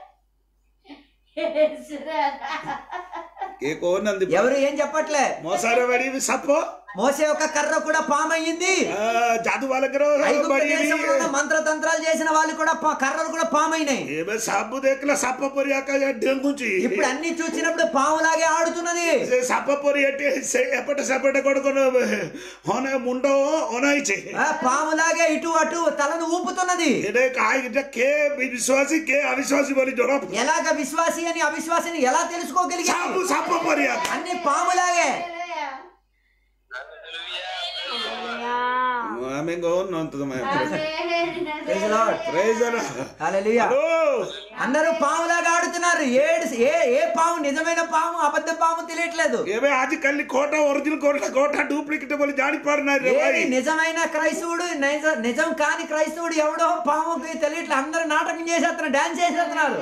କିଏ କହୁନାହାନ୍ତି ఎవరు ఏం చెప్పట్లే ମଶାର ବାଡି ବି ସାପ మోసే ఒక కర్ర కూడా పామయ్యింది ଆ, ଯାଦୁ ବାଲାଙ୍କର ఐగుప్త ବାଡି దేశంలో ఉన్న ବି మంత్రతంత్రాలు చేసిన వాళ్ళు కూడా ప- కర్రలు కూడా పామైనాయి ଏବେ ସବୁ ଦେଖିଲା ସାପ ପରି ଆକାଶ ଡେଙ୍ଗୁଛି ఇప్పుడు అన్ని చూసినప్పుడు పాములాగే ఆడుతున్నది ସେ ସାପ ପରି ଏଠି ସେ ଏପଟେ ସେପଟେ କଣ କଣ ହନ ମୁଣ୍ଡ ଅନାଇছে ఆ పాములాగే ఇటు అటు తలను ఊపుతున్నది ଏଟା କାହିଁ ଏଟା କେ ବିଶ୍ୱାସୀ କେ ଅବିଶ୍ୱାସୀ ବୋଲି ଜଣା ପଡୁଛି। ఎలాగ విశ్వాసి అని అవిశ్వాసిని ఎలా తెలుసుకోగలిగారు ସବୁ ସାପ ପରି ଆକା అన్ని పాములాగే ଆମେ କହୁନାହାନ୍ତି ତମେ Praise the Lord. Praise the Lord. Hallelujah Hello. అందరూ పాములాగా ఆడుతున్నారు ఏడు ఏ ఏ పాము నిజమైన పాము అబద్ధ పాము తెలియట్లేదు ଏବେ ଆଜିକାଲି କୋଟା ଅରିଜିନାଲ କୋଟା କୋଟା ଡୁପ୍ଲିକେଟ ବୋଲି ଜାଣିପାରୁନାହିଁ ରେ ఏది ଭାଇ నిజమైన క్రైస్తవుడు నిజ- నిజం కాని క్రైస్తవుడు ఎవడో పాముకి తెలియట్లేదు అందరూ నాటకం చేసేస్తున్నారు డాన్స్ చేసేస్తున్నారు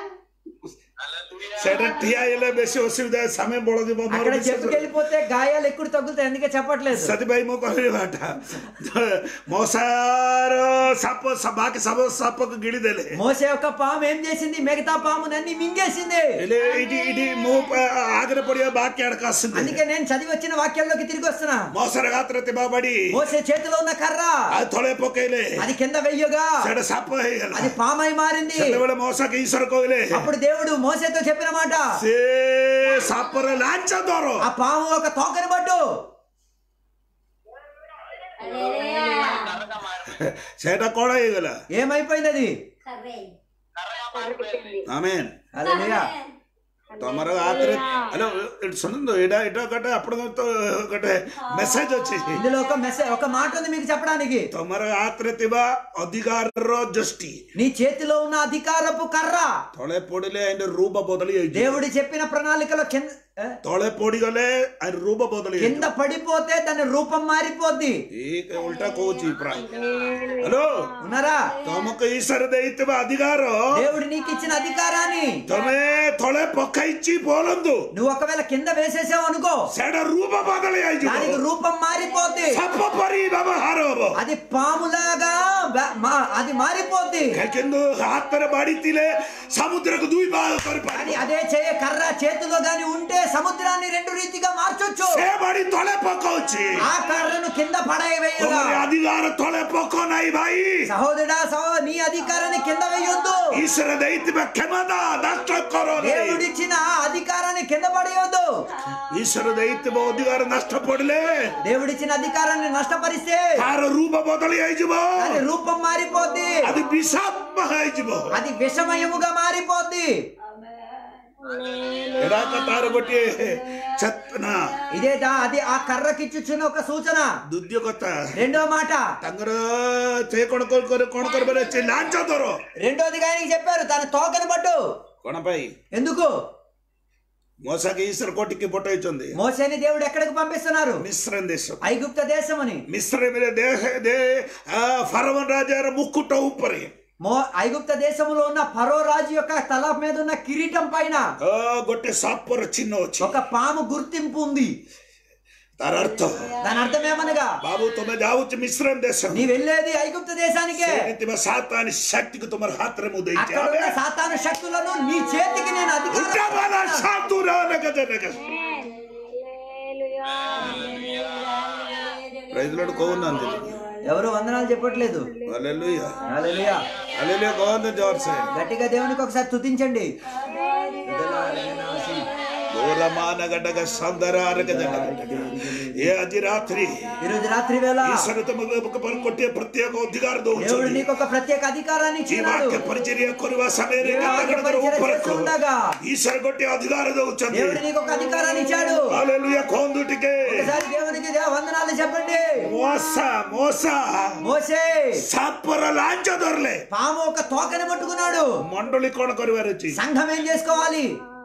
ସେଟା ଠିଆ ହେଲେ ବେଶୀ ଅସୁବିଧା ସାମେ ବଳ ଯିବ ମୋର అక్కడ ବିଶ୍ୱାସ କର। చెప్పుకెళ్ళిపోతే గాయాలు ఎక్కువ తగ్గుతాయి అందుకే చెప్పట్లేదు ସେଥିପାଇଁ ମୁଁ କହିଲି ବାଟା ମଶାର ସାପ ବାକି ସବୁ ସାପକୁ ଗିଳି ଦେଲେ మోసే యొక్క పాము ఏం చేసింది మిగతా పామునన్ని మింగేసింది ହେଲେ ଏଇଠି ଏଇଠି ମୁଁ ଆ- ଆଗରେ ପଡିବା ବାକି ଆଡକୁ ଆସନ୍ତି అందుకే నేను చదివి వచ్చిన వాక్యాల్లోకి తిరిగి వస్తున్నా ମଶାର ହାତରେ ଥିବା ବାଡି మోసే చేతిలో ఉన్న కర్ర ଆଉ ତଳେ ପକେଇଲେ అది కింద వెయ్యగా ସେଟା ସାପ ହେଇଗଲା అది పామై మారింది ସେତେବେଳେ ମଶାକୁ ఈశ్వର କହିଲେ అప్పుడు దేవుడు మోసేతో చెప్పిన మాట ସେ ସାପରେ ଲାଞ୍ଚ ଦର ఆ పాము ఒక తోకని పట్టు కర్రగా మారిపోయింది ସେଟା କଣ ହେଇଗଲା ఏమైపోయింది అది కర్రగా మారిపోయింది ଆମେନ୍ హల్లెలూయా ତମର ହାତରେ ହ୍ୟାଲୋ ଏଠି ଶୁଣନ୍ତୁ ଏଇଟା ଏଇଟା ଗୋଟେ ଆପଣଙ୍କ ତ ଗୋଟେ ମେସେଜ ଅଛି ఇందులో ఒక మెసేజ్ ఒక మాట ఉంది మీకు చెప్పడానికి ତମର ହାତରେ ଥିବା ଅଧିକାରର ଦୃଷ୍ଟି నీ చేతిలో ఉన్న అధికారపు కర్ర ତଳେ ପଡିଲେ ଏଇଟା ରୂପ ବଦଳି ଯାଇଛି దేవుడు చెప్పిన ప్రణాళికలో కింద ఏ? ତଳେ ପଡିଗଲେ ଆର ରୂପ ବଦଳି కింద పడిపోతే దాని రూపం మారిపోద్ది ଏଇ ଉଲ୍ଟା କହୁଛି ପ୍ରାୟ ହ୍ୟାଲୋ ఉన్నారా ତମକୁ ଈଶ୍ୱର ଦେଇଥିବା ଅଧିକାର దేవుడు నీకు ఇచ్చిన అధికారాన్ని ତମେ ତଳେ ପକାଇଛି ବୋଲନ୍ତୁ నువ్వు ఒకవేళ కింద వేసేసావు అనుకో ସେଟା ରୂପ ବଦଳି దానికి ଯାଇଯିବ రూపం మారిపోద్ది ସାପ ପରି ବ୍ୟବହାର ହବ అది పాములాగా బ- మా- అది మారిపోద్ది କିନ୍ତୁ ହାତରେ ବାଡିଥିଲେ ସମୁଦ୍ରକୁ ଦୁଇ ଭାଗ కానీ କରିପାରିବ అదే చేయ కర్ర చేతిలో గాని ఉంటే సముద్రాన్ని రెండు రీతిగా మార్చొచ్చు ସେ ବାଡି ତଳେ ପକଉଛି ఆ కర్రను కింద పడవేయగా ତମର ଅଧିକାର ତଳେ ପକ ନାହିଁ ଭାଇ సహోదరుడా సహో నీ అధికారాన్ని కింద వేయొద్దు ଈଶ୍ୱର ଦେଇଥିବା କ୍ଷମତା ନଷ୍ଟ କର ନାହିଁ। దేవుడిచ్చిన ఆ అధికారాన్ని కింద పడేయొద్దు ଈଶ୍ୱର ଦେଇଥିବା ଅଧିକାର ନଷ୍ଟ ପଡିଲେ దేవుడిచ్చిన అధికారాన్ని నష్టపరిస్తే ତାର ରୂପ ବଦଳି ହେଇଯିବ దాని రూపం మారిపోద్ది అది ବିଷାତ୍ମ ହେଇଯିବ అది విషమయముగా మారిపోద్ది ଏଟା ତ ତାର ଗୋଟିଏ ଚେତନା ఇదే దా అది ఆ కర్రకిచ్చుచున్న ఒక సూచన ଦ୍ୱିତୀୟ କଥା రెండో మాట ତାଙ୍କର ସେ କଣ କଣ- କଣ କଣ କରିବାର ଅଛି ଲାଞ୍ଚ ଦର రెండోదిగా ఆయనకి చెప్పారు తన తోకను పట్టు କଣ ପାଇଁ ఎందుకు ମଶାକି ଈଶ୍ୱର କୋଟିକି ପଠେଇଛନ୍ତି మోసేని దేవుడు ఎక్కడికి పంపిస్తున్నారు ମିଶ୍ରଣ ଦେଶ ఐగుప్త దేశమని ମିଶ୍ରରେ ଫାରମନ ରାଜାର ମୁକୁଟ ଉପରେ మో ఐగుప్త దేశంలో ఉన్న ఫరో రాజు యొక్క తల మీద ఉన్న కిరీటం పైన ଅ, ଗୋଟେ ସାପର ଚିହ୍ନ ଅଛି ఒక పాము గుర్తింపు ఉంది ତାର ଅର୍ଥ దాని అర్థం ఏమనగా ବାବୁ ତମେ ଯାଉଛ ମିଶ୍ରଣ ଦେଶ నీ వెళ్ళేది ఐగుప్త దేశానికే ସେଇଠି ଥିବା ସାତାନି ଶକ୍ତିକୁ ତୁମର ହାତରେ ମୁଁ ଦେଇଛି అక్కడ ఉన్న సాతాను శక్తులను నీ చేతికి నేను అధికారం ଉଲ୍ଟାବାଲା ସାଧୁର ନଗଦ ନଗଦ ପ୍రైజ్లాడు କହୁନାହାନ୍ତି ఎవరు వందనాలు చెప్పట్లేదు హల్లెలూయా హల్లెలూయా హల్లెలూయా କହନ୍ତୁ ଜୋରସେ గట్టిగా దేవునికి ఒకసారి తుతించండి ఓరమానగడ్డగ సందరారగదగ ఏ అజి రాత్రి ఈ రోజు రాత్రి వేళ ఈశ్వరు తమకు ఒక పని కొట్టే ప్రత్యేక అధికారం దేవుడు దొరుకుతుంది నీకు ఒక ప్రత్యేక అధికారాన్ని ఈ ఇచ్చినాడు వాక్య పరిచర్య కొರುವ సమୟରେ ఈ వాక్య పరిచర్య చేస్తుండగా ఈశ్వర కొట్టే అధికారం దొరుకుతుంది దేవుడు నీకు ఒక అధికారాన్ని ఇచ్చాడు హల్లెలూయా కొందుటికే ఒకసారి దేవునికి దేవ వందనాలు చెప్పండి మోస మోస మోసే సాపర లాంచ దొరలే పాము ఒక తోకని పట్టుకున్నాడు మండలి కొన కొరివారు వచ్చి సంఘం ఏం చేసుకోవాలి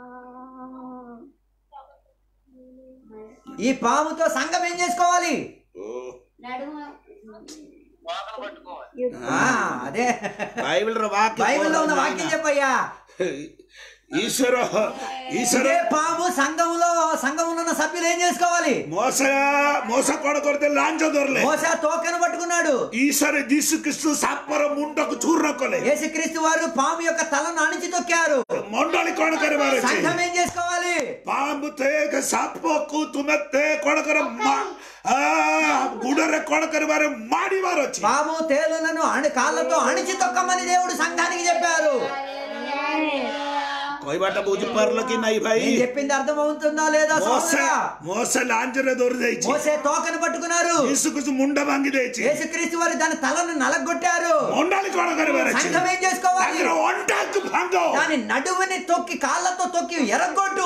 ఈ పాముతో సంఘం ఏం చేసుకోవాలి నడుము వాకలు పట్టుకోవాలి ఆ, అదే బైబిల్ వాక్యం బైబిల్లో ఉన్న వాక్యం చెప్పయ్యా ఈశ్వర ఈశ్వర ఇదే పాము సంఘంలో సంఘంలో ఉన్న సభ్యులు ఏం చేసుకోవాలి మోస మోస కొన కొడితే లాంచ దొరలే మోస తోకను పట్టుకున్నాడు ఈశ్వర జీసుక్రీస్తు సాపర ముండకు చూర్రకొలే యేసుక్రీస్తు వారు పాము యొక్క తలను అణిచి తొక్కారు మండలి కొన కొరివారు వచ్చి సంఘం ఏం చేసుకోవాలి ಪಾಂಬು ತೇಗ ಸಾಪೋಕು ತುಮತ್ತೆ ಕೊಡಕರ ಗುಡರ ಕೊಡಕರ ಬಾರೆ ಮಾಡಿವಾರ వచ్చి పాము తేలులను అణి కాళ్ళతో అణిచి తొక్కమని దేవుడు సంఘానికి చెప్పారు కొయ్యబట్ట బూజు పర్లకి నై భాయ్ నేను చెప్పింది అర్థం అవుతుందా లేదా మోస సోదరా? మోస లాంజర దొరిదైచి మోసే తోకను పట్టుకున్నారు యేసుకుసు ముండ వంగిదేచి యేసుక్రీస్తు వారు దాని తలను నలగొట్టారు మొండాలి కొడకర బారే వచ్చి సంఘం ఏం చేసుకోవాలి దగ్గర వంటకు భంగం దాని నడువుని తొక్కి కాళ్ళతో తొక్కి ఎరగొట్టు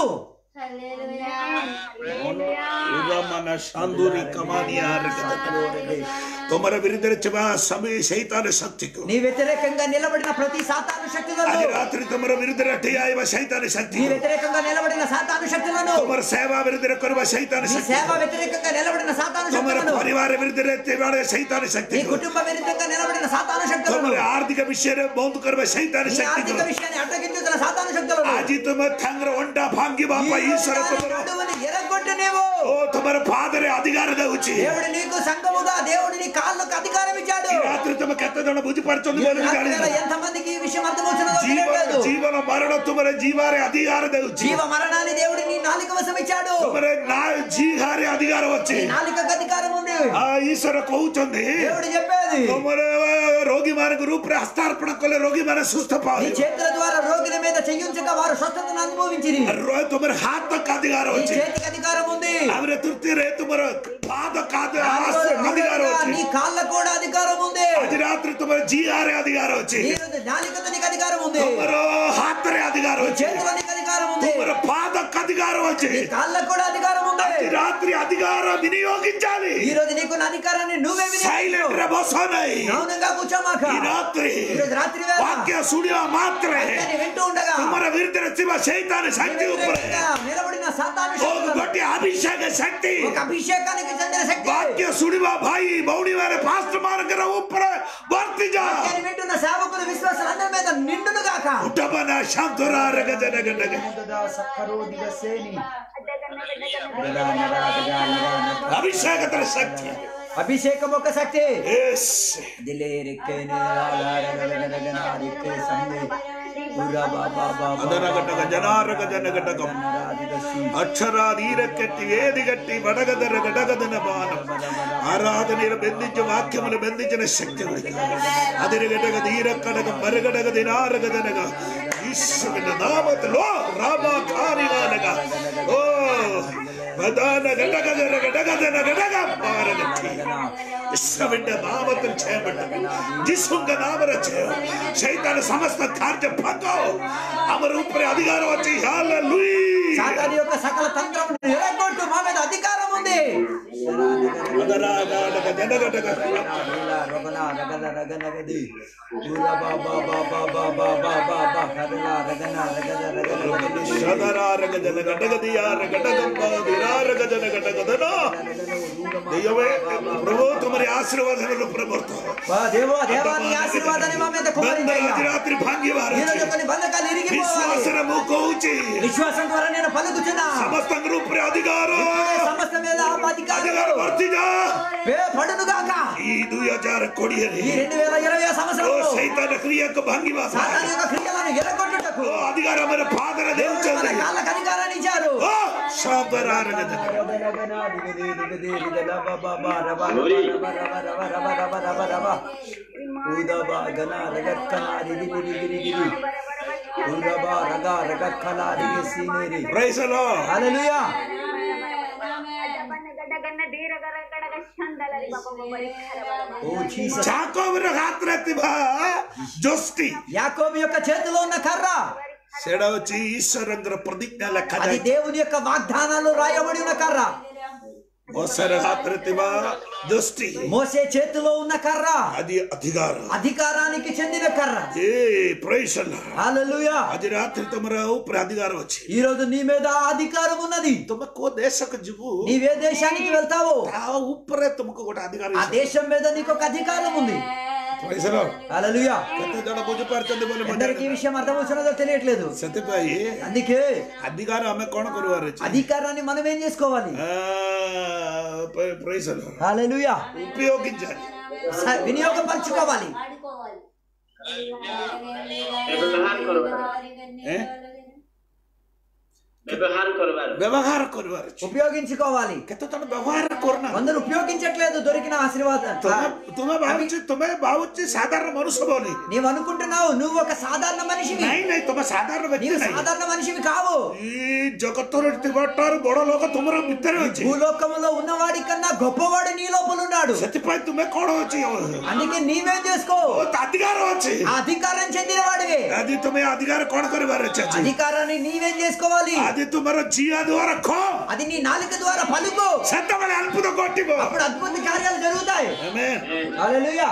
మన శాందురి కమానియార్ తొమర విరుద్ధ చెబా సమయ శైతాన శక్తికు నీ వ్యతిరేకంగా నిలబడిన ప్రతి సాతాను శక్తులను అది రాత్రి తొమర విరుద్ధ ఠియాయవ శైతాన నీ శక్తి వ్యతిరేకంగా నిలబడిన సాతాను శక్తులను తొమర సేవా విరుద్ధ కొరవ శైతాన నీ శక్తి సేవ వ్యతిరేకంగా నిలబడిన సాతాను తొమర శక్తులను పరివార విరుద్ధ తెవాడ శైతాన నీ శక్తి కుటుంబ విరుద్ధంగా నిలబడిన సాతాను శక్తులను తొమర ఆర్థిక విషయ బౌందు కొరవ శైతాన నీ శక్తి ఆర్థిక విషయాన్ని అడ్డగించుతున్న సాతాను శక్తులను ఆజి తొమ తంగ్ర వంట భాంగి బాప ఈ ఈశ్వర రోజు తొమర నడువుని ఎరగొట్టు నీవు ఓ తొమర ఫాదరే అధికాರದ ఉచి దేవుడు నీకు సంఘముగా దేవుడు నీ కాళ్ళకు అధికారం ఇచ్చాడు ఈ రాత్రి తమ ಕೆತ್ತದೊಡ ಬುದ್ಧಿಪರಚೊಂದು ఈ రాత్రి వేళ ఎంతమందికి ఈ విషయం అర్థమవుతున్నదో ಜೀವನ తెలియట్లేదు ಜೀವನ ಮರಣ ತುಮರ ಜೀವಾರೆ ಅಧಿಕಾರದ ಉಚ್ಚಿ జీవ మరణాన్ని దేవుడు నీ నాలుక వశం ఇచ్చాడు ತುಮರೆ ನಾ ಜೀಹಾರೆ ಅಧಿಕಾರ వచ్చి నీ నాలుకకు అధికారం ఉంది ಆ ಈಶ್ವರ ಕೌಚೊಂದಿ దేవుడు చెప్పేది ತುಮರ ರೋಗಿ ಮಾನకు ರೂಪರೆ ಹಸ್ತಾರ್ಪಣ ಕೊಲೆ ರೋಗಿ ಮಾನ ಸುಸ್ತ నీ ಪಾವಿ చేతుల ద్వారా రోగుల మీద చెయ్యించక వారు స్వస్థతను అనుభవించిరి ತುಮರ ಹಾತಕ್ಕೆ ಅಧಿಕಾರ నీ వచ్చి చేతికి అధికారం ఉంది ಅವರ ತೃಪ್ತಿರೆ ತುಮರ ಪಾದಕ್ಕಾದ నీ ಅಧಿಕಾರ యొక్క- వచ్చి నీ కాళ్ళకు కూడా అధికారం ఉంది ಅದಿ ರಾತ್ರಿ ತುಮರ ಜೀಹಾರೆ ಅಧಿಕಾರ వచ్చి నీ యొక్క నాలుకతో నీకు అధికారం ఉంది ತುಮರ ಹಾತರೆ ಅಧಿಕಾರ నీ వచ్చి చేతిలో నీకు అధికారం ఉంది ತುಮರ ಪಾದಕ್ಕೆ ಅಧಿಕಾರ వచ్చి నీ కాళ్ళకు కూడా అధికారం ఉంది ఈ రాత్రి అధికారం వినియోగించాలి ఈ రోజు నీకున్న అధికారాన్ని నువ్వే సైలెంట్ వినియోగించు. రబోసోనై మౌనంగా కూర్చోమాక ఈ రాత్రి ఈ రోజు రాత్రి వేళ వాక్య సుడియో మాత్రే వాక్యాన్ని వింటూ ఉండగా తుమర విరుద్ధ శివ శైతాన శక్తి ఉపరే వ్యతిరేకంగా నిలబడిన సాతాను ఒక శక్తులను, గొట్టి అభిషేక శక్తి ఒక అభిషేకానికి చెందిన శక్తి వాక్య సుడివ భాయి మౌని వారి పాస్టర్ మార్గర ఉపరే వర్తిజ వాక్యాన్ని వింటున్న సేవకులు విశ్వాసాలు అందరి మీద నిండును గాక ఉట్టబన శాంతురారగ జనగనగ అభిషేకతర శక్తి అభిషేకం ఒక శక్తి ఎస్ ಅದರಗಟಗ ಜನಾರಗ ಜನಗಟಗ అక్షరాధీరకెట్టి వేదిగట్టి వడగదర గడగదన బాణం ఆరాధనల బెందించే వాక్యములు బెందించిన శక్తి అదిరగడగ ధీరక్కడగ మరగడగ దినారగదనగా ఈశ్వరుని నామములో రామా కారిగానగా ఓ ప్రధాన గడగదన గడగదన గడగ మారగట్టి విశ్వవిండ నామతం చేయబడ్డ జిసుంగ నామర చేయ చైతన్య సమస్త కార్య భంగం అమర ఉపరి అధికారం వచ్చి హల్లెలూయా సాతాను యొక్క సకల తంత్రం ఎరగొట్టు మా మీద అధికారం ఉంది అదరాగాడగ జనగడగ ಶದರಾರಗ ಜನ ಗಟಗದಿಯಾರ ಗಟಗಂಬ ದಿರಾರಗ ಜನ ಗಟಗದನ దెయ్యమే ప్రభు తుమరి ఆశీర్వాదాలను ప్రభుత్వ వా దేవా దేవాన్ని ఆశీర్వాదాన్ని మా మీద కుమ్మరించయ్యా. రాత్రి భాగ్యవారు ఈ రోజు కొన్ని బంధకాలు ఇరిగిపోవాలి విశ్వాసనము కోచి విశ్వాసం ద్వారా నేను పలుకుతున్నా సమస్త గ్రూప్ అధికారం సమస్త మీద అధికార అధికారులు వర్తిజ పడును గాక ఈ దుయ్ హజార్ కొడియని ఈ రెండు వేల ఇరవై ఓ సంవత్సరంలో సైతాన క్రియకు భంగివాస సాతాను యొక్క క్రియలను ఎరగొట్టుటకు ఓ అధికారమైన పాదర దేవుడు మన దేవుచండి కాళ్ళకు అధికారాన్ని ఇచ్చారు ఓ శాంతరారగ జన ఉరబా రగా రగ కల రిగే సీనేరి ప్రైజ్ లో హల్లెలూయా ఓ జీసస్ చాకోబుర హాత్రెత్తివా జోస్టి యాకోబు యొక్క చేతిలో ఉన్న కర్ర సెడ వచ్చి ఈశ్వరంద్ర ప్రతిజ్ఞ లెక్క అది దేవుని యొక్క వాగ్దానాలు రాయబడి ఉన్న కర్ర ఓసర హాత్రెత్తివా జోస్టి మోసే చేతిలో ఉన్న కర్ర అది అధికారం అధికారానికి చెందిన కర్ర ఏ ప్రైజ్ హల్లెలూయా అది రాత్రి తమర ఊపిరి అధికారం వచ్చి ఈ రోజు నీ మీద ఆ అధికారం ఉన్నది तुम को देशक जीवु నీవే దేశానికి వెళ్తావో తా ऊपर तुमको गोटे अधिकार ఆ దేశం మీద నీకు ఒక అధికారం ఉంది ప్రైజ్ లో హల్లెలూయా କେତେ ଜଣ ବୁଝିପାରୁଛନ୍ତି ବୋଲି ମୁଁ అందరికి ఈ ଜାଣିନି। విషయం అర్థమవుతున్నదో తెలియట్లేదు ସେଥିପାଇଁ అందుకే ଅଧିକାର ଆମେ କଣ କରିବାର ଅଛି అధికారాన్ని మనం ఏం చేసుకోవాలి ప్రైజ్ హల్లెలూయా ఉపయోగించాలి స- వినియోగపరచుకోవాలి వాడుకోవాలి ବ୍ୟବହାର କରିବାର ଏ? ବ୍ୟବହାର କରିବାର ବ୍ୟବହାର କରିବାର ଅଛି ఉపయోగించుకోవాలి କେତେ ଜଣ ବ୍ୟବହାର କରୁନା కొందరు ఉపయోగించట్లేదు దొరికిన ఆశీర్వాదం ତୁମେ ତୁମେ ଭାବୁଛି ତୁମେ ଭାବୁଛି ସାଧାରଣ ମନୁଷ୍ୟ ବୋଲି నీవు అనుకుంటున్నావు నువ్వు ఒక సాధారణ మనిషివి ନାଇଁ ନାଇଁ ତୁମେ ସାଧାରଣ ବ୍ୟକ୍ତି నీవు ନାଇଁ సాధారణ మనిషివి కావు ఈ ଜଗତରେ ଥିବାଠାରୁ ବଡ ଲୋକ ତୁମର ଭିତରେ ଅଛି భూలోకములో ఉన్నవాడి కన్నా గొప్పవాడు నీ లోపల ఉన్నాడు ସେଥିପାଇଁ ତୁମେ କଣ ଅଛି అందుకే నీవేం చేసుకో ବହୁତ ଅଧିକାର ଅଛି ఆ అధికారం చెందిన వాడివే ଆଜି ତୁମେ ଅଧିକାର କଣ କରିବାର ଅଛି ଆଜି అధికారాన్ని నీవేం చేసుకోవాలి ଆଜି ତୁମର ଝିଅ ଦ୍ୱାରା ଖ అది నీ నాలుక ద్వారా పలుకు ସେତେବେଳେ ଅଦ୍ଭୁତ ଘଟିବ అప్పుడు అద్భుత కార్యాలు జరుగుతాయి Amen. Hallelujah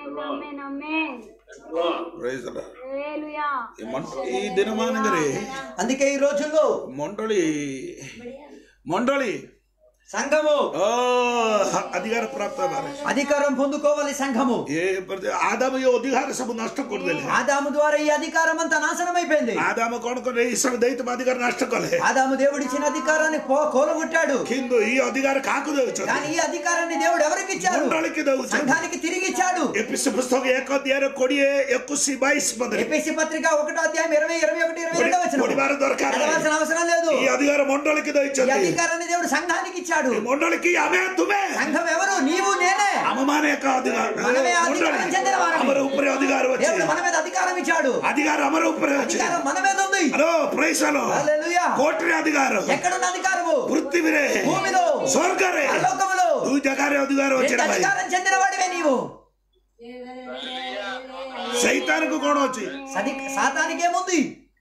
Praise the Lord. ఈ మం- ఈ దినమానంగరే అందుకే ఈ రోజుల్లో మండలి మండలి సంఘము ఓ అధిକାର ప్రాప్త ହେବାର ଅଛି। అధికారం పొందుకోవాలి సంఘము ଏ ପ୍ରତି ଆଦାମ ଏ ଅଧିକାର ସବୁ ନଷ୍ଟ କରିଦେଲେ ఆదాము ద్వారా ఈ అధికారం అంతా నాశనం అయిపోయింది ଆଦାମ କଣ କଲେ ଈଶ୍ୱର ଦେଇଥିବା ଅଧିକାର ନଷ୍ଟ କଲେ ఆదాము దేవుడిచ్చిన అధికారాన్ని పో- కోలగొట్టాడు କିନ୍ତୁ ఈ ଅଧିକାର କାହାକୁ ଦେଉଛନ୍ତି కానీ ఈ అధికారాన్ని దేవుడు ఎవరికి ఇచ్చారు ମଣ୍ଡଳିକି ଦେଉଛନ୍ତି సంఘానికి తిరిగి ఇచ్చాడు ଏପିସି ପୁସ୍ତକ ଏକ ଅଧ୍ୟାୟରେ କୋଡିଏ ଏକୋଇଶ ବାଇଶ ପଦରେ ఎపిసి పత్రిక ఒకటో అధ్యాయం ఇరవై ఇరవై ఒకటి ఇరవై రెండో వచ్చిన ପଢିବାର ଦରକାର ନାହିଁ। చదవాల్సిన అవసరం లేదు ఈ ଅଧିକାର ମଣ୍ଡଳିକି ఈ ଦେଇଛନ୍ତି అధికారాన్ని దేవుడు సంఘానికి ఇచ్చాడు ఈ ମଣ୍ଡଳିକି ଆମେ ତୁମେ సంఘం ఎవరు నీవు నేనే ଆମମାନେ ଏକ ଅଧିକାର మనమే ମଣ୍ଡଳୀ అధికారం చెందిన వారమే. ଆମର ଉପରେ ଅଧିକାର ଅଛି దేవుడు మన మీద అధికారం ఇచ్చాడు ଅଧିକାର ଆମର ଉପରେ ଅଛି అధికారం మన మీద ఉంది హలో ప్రైస్ హలో హల్లెలూయా కోటిରେ ଅଧିକାର ఎక్కడున్న అధికారము పృథివీରେ భూమిలో స్వర్గରେ పరలోకములో ଦୁଇ ଜାଗାରେ ଅଧିକାର ଅଛି రెండు ରେ ଭାଇ అధికారం చెందిన వాడివే నీవు సైతానికి କଣ ଅଛି సది సాతానికి ఏముంది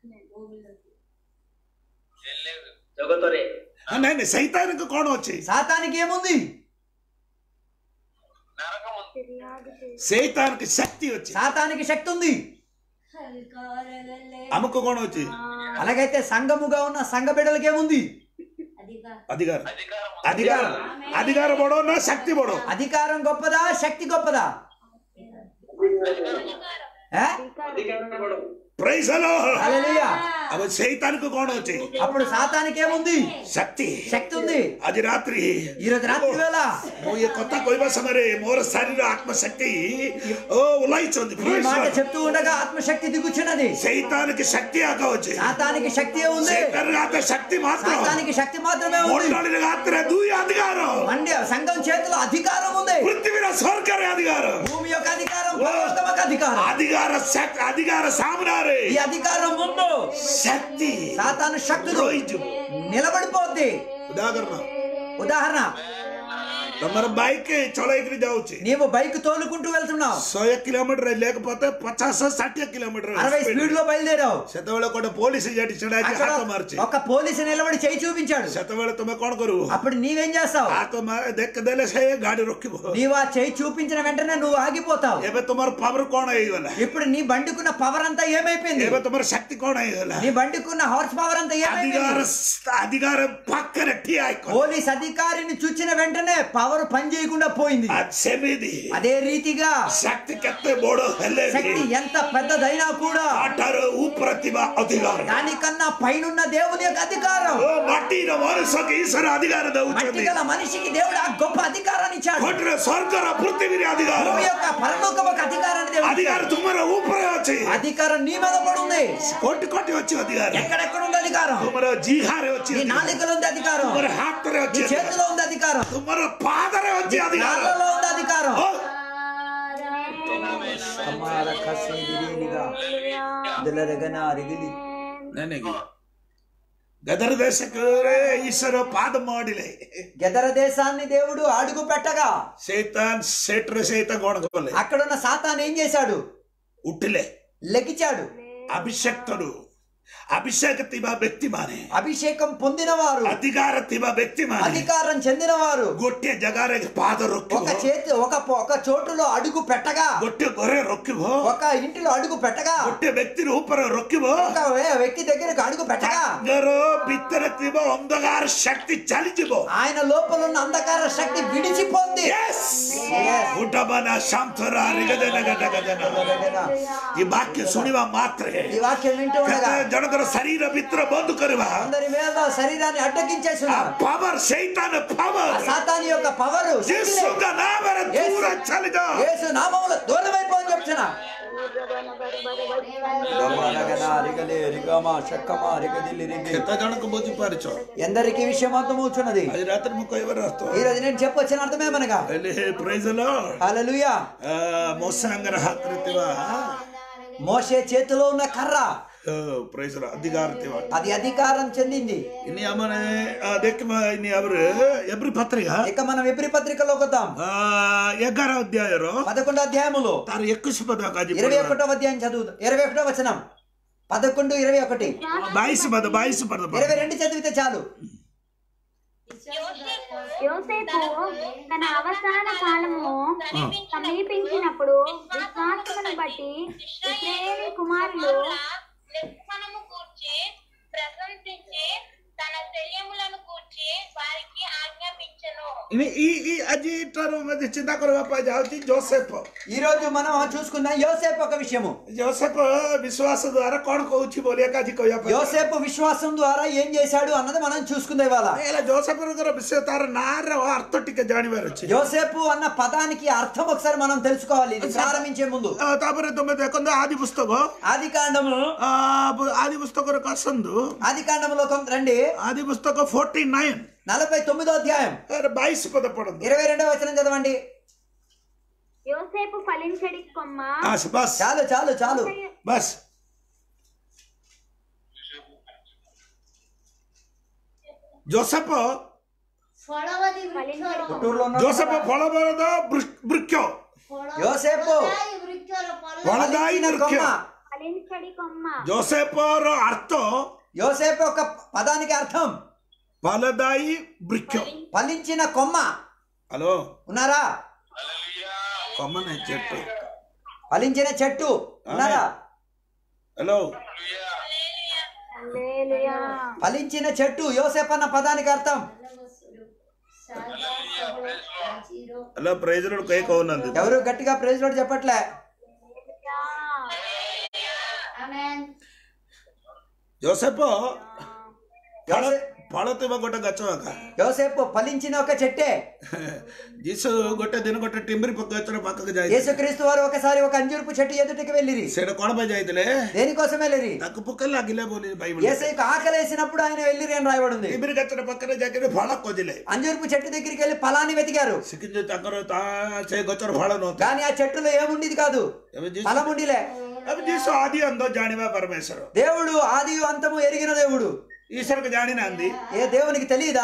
ଜଗତରେ ନାଇଁ ନାଇଁ ସୈତାନିକ କଣ ଅଛି సాతానికి ఏముంది ନରକ ମୁକ୍ତି ସୈତାନିକ ଶକ୍ତି ଅଛି సాతానికి శక్తి ఉంది ଆମକୁ କଣ ଅଛି అలాగైతే సంఘముగా ఉన్న సంఘ బిడ్డలకి ఏముంది ଅଧିକାର అధికారం ଅଧିକାର ଅଧିକାର ବଡ ନା ଶକ୍ତି ବଡ అధికారం గొప్పదా శక్తి గొప్పదా ఏ? అధికారం బଡ଼ ପ୍రైସ୍ ହ୍ୟାଲୋ హల్లెలూయా अब సైతానికి କଣ ଅଛି అప్పుడు సాతానికి ఏముంది ଶକ୍ତି శక్తి ఉంది ଆଜି ରାତ୍ରି ఈ రోజు రాత్రి వేళ ମୁଁ ଏ କଥା କହିବା ସମୟରେ ମୋର ଶରୀର ଆତ୍ମଶକ୍ତି ଓ ଓହ୍ଲାଇଛନ୍ତି ఈ Praise మాట God. చెప్తూ ఉండగా ఆత్మశక్తి దిగుచున్నది సైతానికి శక్తి ఆక ଅଛି సాతానికి శక్తి ఉంది సైతానికి ఆత్మ శక్తి మాత్రం సాతానికి శక్తి మాత్రమే ఉంది మండలిని రాత్రి ଦୁଇ ଅଧିକାର మండే సంఘం చేతిలో అధికారం ఉంది ପୃଥିବୀର ସରକାର ଅଧିକାର భూమి యొక్క అధికారం పరలోకం యొక్క అధికారం ଅଧିକାର ଶକ୍- ଅଧିକାର ସାମ୍ନାରେ ఈ అధికారం ముందు ଶକ୍ତି సాతాను శక్తులు ରହିଯିବ నిలబడిపోద్ది ଉଦାହରଣ ఉదాహరణ ତମର ବାଇକ୍ ଚଳେଇକିରି ଯାଉଛି నీవు బైక్ తోలుకుంటూ వెళ్తున్నావు ଶହେ କିଲୋମିଟର లేకపోతే ପଚାଶ ଷାଠିଏ କିଲୋମିଟର అరవై speed. స్పీడ్ లో బయలుదేరావు ସେତେବେଳେ ଗୋଟେ ପୋଲିସ ସେଠି ଛିଡ଼ା ହେଇକି అక్కడ ହାତ ମାରୁଛି ఒక పోలీసు నిలబడి చేయి చూపించాడు ସେତେବେଳେ ତମେ କଣ କରିବୁ అప్పుడు నీవేం చేస్తావు ହାତ ମା- ଦେଖିଦେଲେ ସେ ଗାଡି ରଖିବ నీవు ఆ చేయి చూపించిన వెంటనే నువ్వు ఆగిపోతావు ଏବେ ତୁମର ପାୱାର କଣ ହେଇଗଲା ఇప్పుడు నీ బండికున్న పవర్ అంతా ఏమైపోయింది ଏବେ ତୁମର ଶକ୍ତି କଣ ହେଇଗଲା నీ బండికున్న హార్స్ పవర్ అంతా ଅଧିକାର ఏమైపోయింది ଅଧିକାର ପାଖରେ ଠିଆ ହେଇକ పోలీస్ అధికారిని చూచిన వెంటనే పవర్ పని చేయకుండా పోయింది ସେମିତି అదే రీతిగా ଶକ୍ତି କେତେ ବଡ ହେଲେ ବି శక్తి ఎంత పెద్దదైనా కూడా ତାଠାରୁ ଉପରେ ଥିବା ଅଧିକାର దానికన్నా పైనున్న దేవుని యొక్క అధికారం ଓ ମାଟିର ମଣିଷକୁ ଈଶ୍ୱର ଅଧିକାର మట్టి ଦଉଛନ୍ତି గల మనిషికి దేవుడు ఆ గొప్ప అధికారాన్ని ఇచ్చాడు କୋଟିରେ ସ୍ୱର୍ଗର ପୃଥିବୀରେ ଅଧିକାର భూమి యొక్క పరలోకం యొక్క అధికారాన్ని దేవుడు ଅଧିକାର ఇచ్చాడు. ତୁମର ଉପରେ ଅଛି అధికారం నీ మీద పడుంది କୋଟି କୋଟି ଅଛି ଅଧିକାର ఎక్కడెక్కడ ఉంది అధికారం ତୁମର ଜିହାରେ ଅଛି నీ ଅଧିକାର। నాలుకలో ఉంది అధికారం ତୁମର ହାତରେ నీ ଅଛି ଅଧିକାର। చేతిలో ఉంది అధికారం ତୁମର ପାଦରେ ଅଛି ଅଧିକାର కాళ్ళలో ఉంది అధికారం ଓ, ಸಮಾರ ಕಸೆ ದಿರಿನಿಗ ದುಲರಗನ ಅರಿಗಿಲಿ ನನಗೆ గదర్ దేశకు ఈశ్వర పాద మాడిలే గెదర దేశాన్ని దేవుడు అడుగు పెట్టగా సైతాన్ సేట్ర సైత గొడగలే అక్కడున్న సాతాన్ ఏం చేశాడు ఉట్టిలే లెగిచాడు అభిషక్తుడు అభిషేక తిమ వ్యక్తి మానే అభిషేకం పొందినవారు అధికార తిమ వ్యక్తి మానే అధికారం చెందినవారు గొట్టె జగారే పాద రొక్కి ఒక చేతి ఒక ఒక చోటులో అడుగు పెట్టగా గొట్టె గొర్రె రొక్కివో ఒక ఇంటిలో అడుగు పెట్టగా గొట్టె వ్యక్తి రూపర రొక్కివో ఒక వే- వ్యక్తి దగ్గరకు అడుగు పెట్టగా గరు బిత్తర తిమ అంధకార శక్తి చలిచివో ఆయన లోపల ఉన్న అంధకార శక్తి విడిచిపోంది Yes! ಉಟಬನ ಶಾಂತರ ರಿಗದನ ಗದಗದನ. ಈ ವಾಕ್ಯ ಸುಣಿವ ಮಾತ್ರ ఈ వాక్యం వింటూ ఉండగా ಜನದರ ಶರೀರ ಮಿತ್ರ ಬಂದು ಕರುವ అందరి మీద శరీరాన్ని అడ్డగించేస్తున్నారు ಪವರ್ ಶೈತಾನ ఆ ಪವರ್ సాతాని యొక్క పవరు ಯೇಸುಗ ನಾಮರ ದೂರ ಚಲಿದ యేసు నామములో దూరం అయిపోని చెప్తున్నా ಕೆತ್ತ ಜನಕ್ಕೆ ಬೋಧಿ ಪಾರಿಚ ఎందరికి విషయం అర్థమవుతున్నది అది రాత్రి ముక్క ఎవరు అర్థం ఈ రోజు నేను చెప్పొచ్చిన అర్థమేమనగా ಅಲ್ಲಿ ಪ್ರೈಸಲು హల్లెలూయా ಮೋಸಂಗರ ಹಾಕ್ತಿವ మోసే చేతిలో ఉన్న కర్ర ಪ್ರೈಸಲ ಅಧಿಕಾರತಿವ అది అధికారం చెందింది ಇನ್ನು ಅಮ್ಮನೆ ಅದಕ್ಕೆ ಇನ್ನು ಅವರು ಎಬ್ರಿ ಪತ್ರಿಕ ఇక మనం ఎబ్రి పత్రికలోకి వద్దాం ఎగ్గార అధ్యాయరు పదకొండో అధ్యాయములో తాను ఎక్కువ పద ఇరవై ఒకటో అధ్యాయం చదువు ఇరవై ఒకటో వచనం పదకొండు ఇరవై ఒకటి బాయిస్ పద బాయిస్ పద ఇరవై రెండు చదివితే చాలు యోసేపు తన అవసాన కాలము సమీపించినప్పుడు విశ్వాసమును బట్టి ఇశ్రాయేలీ కుమారులు నిర్గమనము కూర్చి ప్రశంసించి తన శల్యములను కూర్చి వారికి ఆజ్ఞాపించను ఈ ఈ అజీ ଠାରୁ ମଧ୍ୟ ଚିନ୍ତା କରିବା ପାଇଁ ଯାଉଛି ଜୋସେଫ ఈ రోజు మనం చూసుకుందాం యోసేపు ఒక విషయము ଜୋସେଫ ବିଶ୍ୱାସ ଦ୍ୱାରା କଣ କହୁଛି ବୋଲି ଏକା ଆଜି କହିବା ପାଇଁ యోసేపు విశ్వాసం ద్వారా ఏం చేశాడు అన్నది మనం చూసుకుందే ఇవాళ ହେଲେ ଜୋସେଫଙ୍କର ବିଷୟ ତାର ନାଁର ଅର୍ଥ ଟିକେ ଜାଣିବାର ଅଛି యోసేపు అన్న పదానికి అర్థం ఒకసారి మనం తెలుసుకోవాలి ఇది ప్రారంభించే ముందు ଆ, ତାପରେ ତମେ ଦେଖନ୍ତୁ ଆଦି పుస్తକ ఆది కాండము ଆ, ଆଦି పుస్తକରେ ଆସନ୍ତୁ ఆది కాండములో కొంత రండి ଆଦି పుస్తକ ଫୋର୍ଟି ନାଇନ୍ నలభై తొమ్మిదో అధ్యాయం ବାଇଶ ପଦ ପଢନ୍ତୁ ఇరవై రెండో వచనం చదవండి యోసేపు ఫలించడి కొమ్మ ଆସ ବାସ୍ చాలు చాలు చాలు ବାସ୍ ଜୋସେଫ ଫଳବତୀ ବୃକ୍ଷ పుట్టూరులో ఉన్న ଜୋସେଫ ଫଳ ବରଦ ବୃକ୍ଷ యోసేపు ବୃକ୍ଷର ଫଳ ଫଳଦାୟୀ ఫలించిన ବୃକ୍ଷ కొమ్మ ఫలించడి కొమ్మ ଜୋସେଫର ଅର୍ଥ యోసేపు ఒక పదానికి అర్థం ଫଳଦାୟୀ ବୃକ୍ଷ ఫలించిన కొమ్మ ହ୍ୟାଲୋ ఉన్నారా କମ ନାହିଁ చెట్టు ఫలించిన చెట్టు ఉన్నారా హలో హల్లెలూయా ఫలించిన చెట్టు యోసేపు అన్న పదానికి అర్థం హలో ప్రైజ్ కై కౌనంది ఎవరు గట్టిగా ప్రైజ్ లోడ్ చెప్పట్లే ଆମେନ୍ ଜୋସେଫ ଫଳ యోసే- ଫଳ ଥିବା ଗୋଟେ ଗଛ ଆକା యోసేపు ఫలించిన ఒక చెట్టే ଯୀଶୁ ଗୋଟେ ଦିନ ଗୋଟେ ଟିମ୍ବରି ଗଛର ପାଖକୁ ଯାଇଥିଲେ యేసుక్రీస్తు వారు ఒకసారి ఒక అంజూరపు చెట్టు ఎదుటికి వెళ్ళిరి ସେଇଟା କଣ ପାଇଁ ଯାଇଥିଲେ దేనికోసం వెళ్ళిరి ତାକୁ ପୋକ ଲାଗିଲେ ବୋଲି ବାଇବଲ ఏసైకు ఆకలేసినప్పుడు ఆయన వెళ్ళిరి అని రాయబడి ఉంది ଟିମ୍ବରି ଗଛର ପାଖରେ ଯାଇକି ଫଳ ଖୋଜିଲେ అంజూరపు చెట్టు దగ్గరికి వెళ్ళి ఫలాన్ని వెతికారు ସେ କିନ୍ତୁ ତାଙ୍କର ତା ସେ ଗଛର ଫଳ ନଥିଲା కానీ ఆ చెట్టులో ఏముండేది కాదు ଏବେ ఫలం ଯୀଶୁ ఉండిలే ଏବେ ଯୀଶୁ ଆଦି ଅନ୍ଧ ଜାଣିବା ପରମେଶ୍ୱର దేవుడు ఆది అంతము ఎరిగిన దేవుడు ଈଶ୍ୱରକୁ ଜାଣିନାହାନ୍ତି ఏ దేవునికి తెలియదా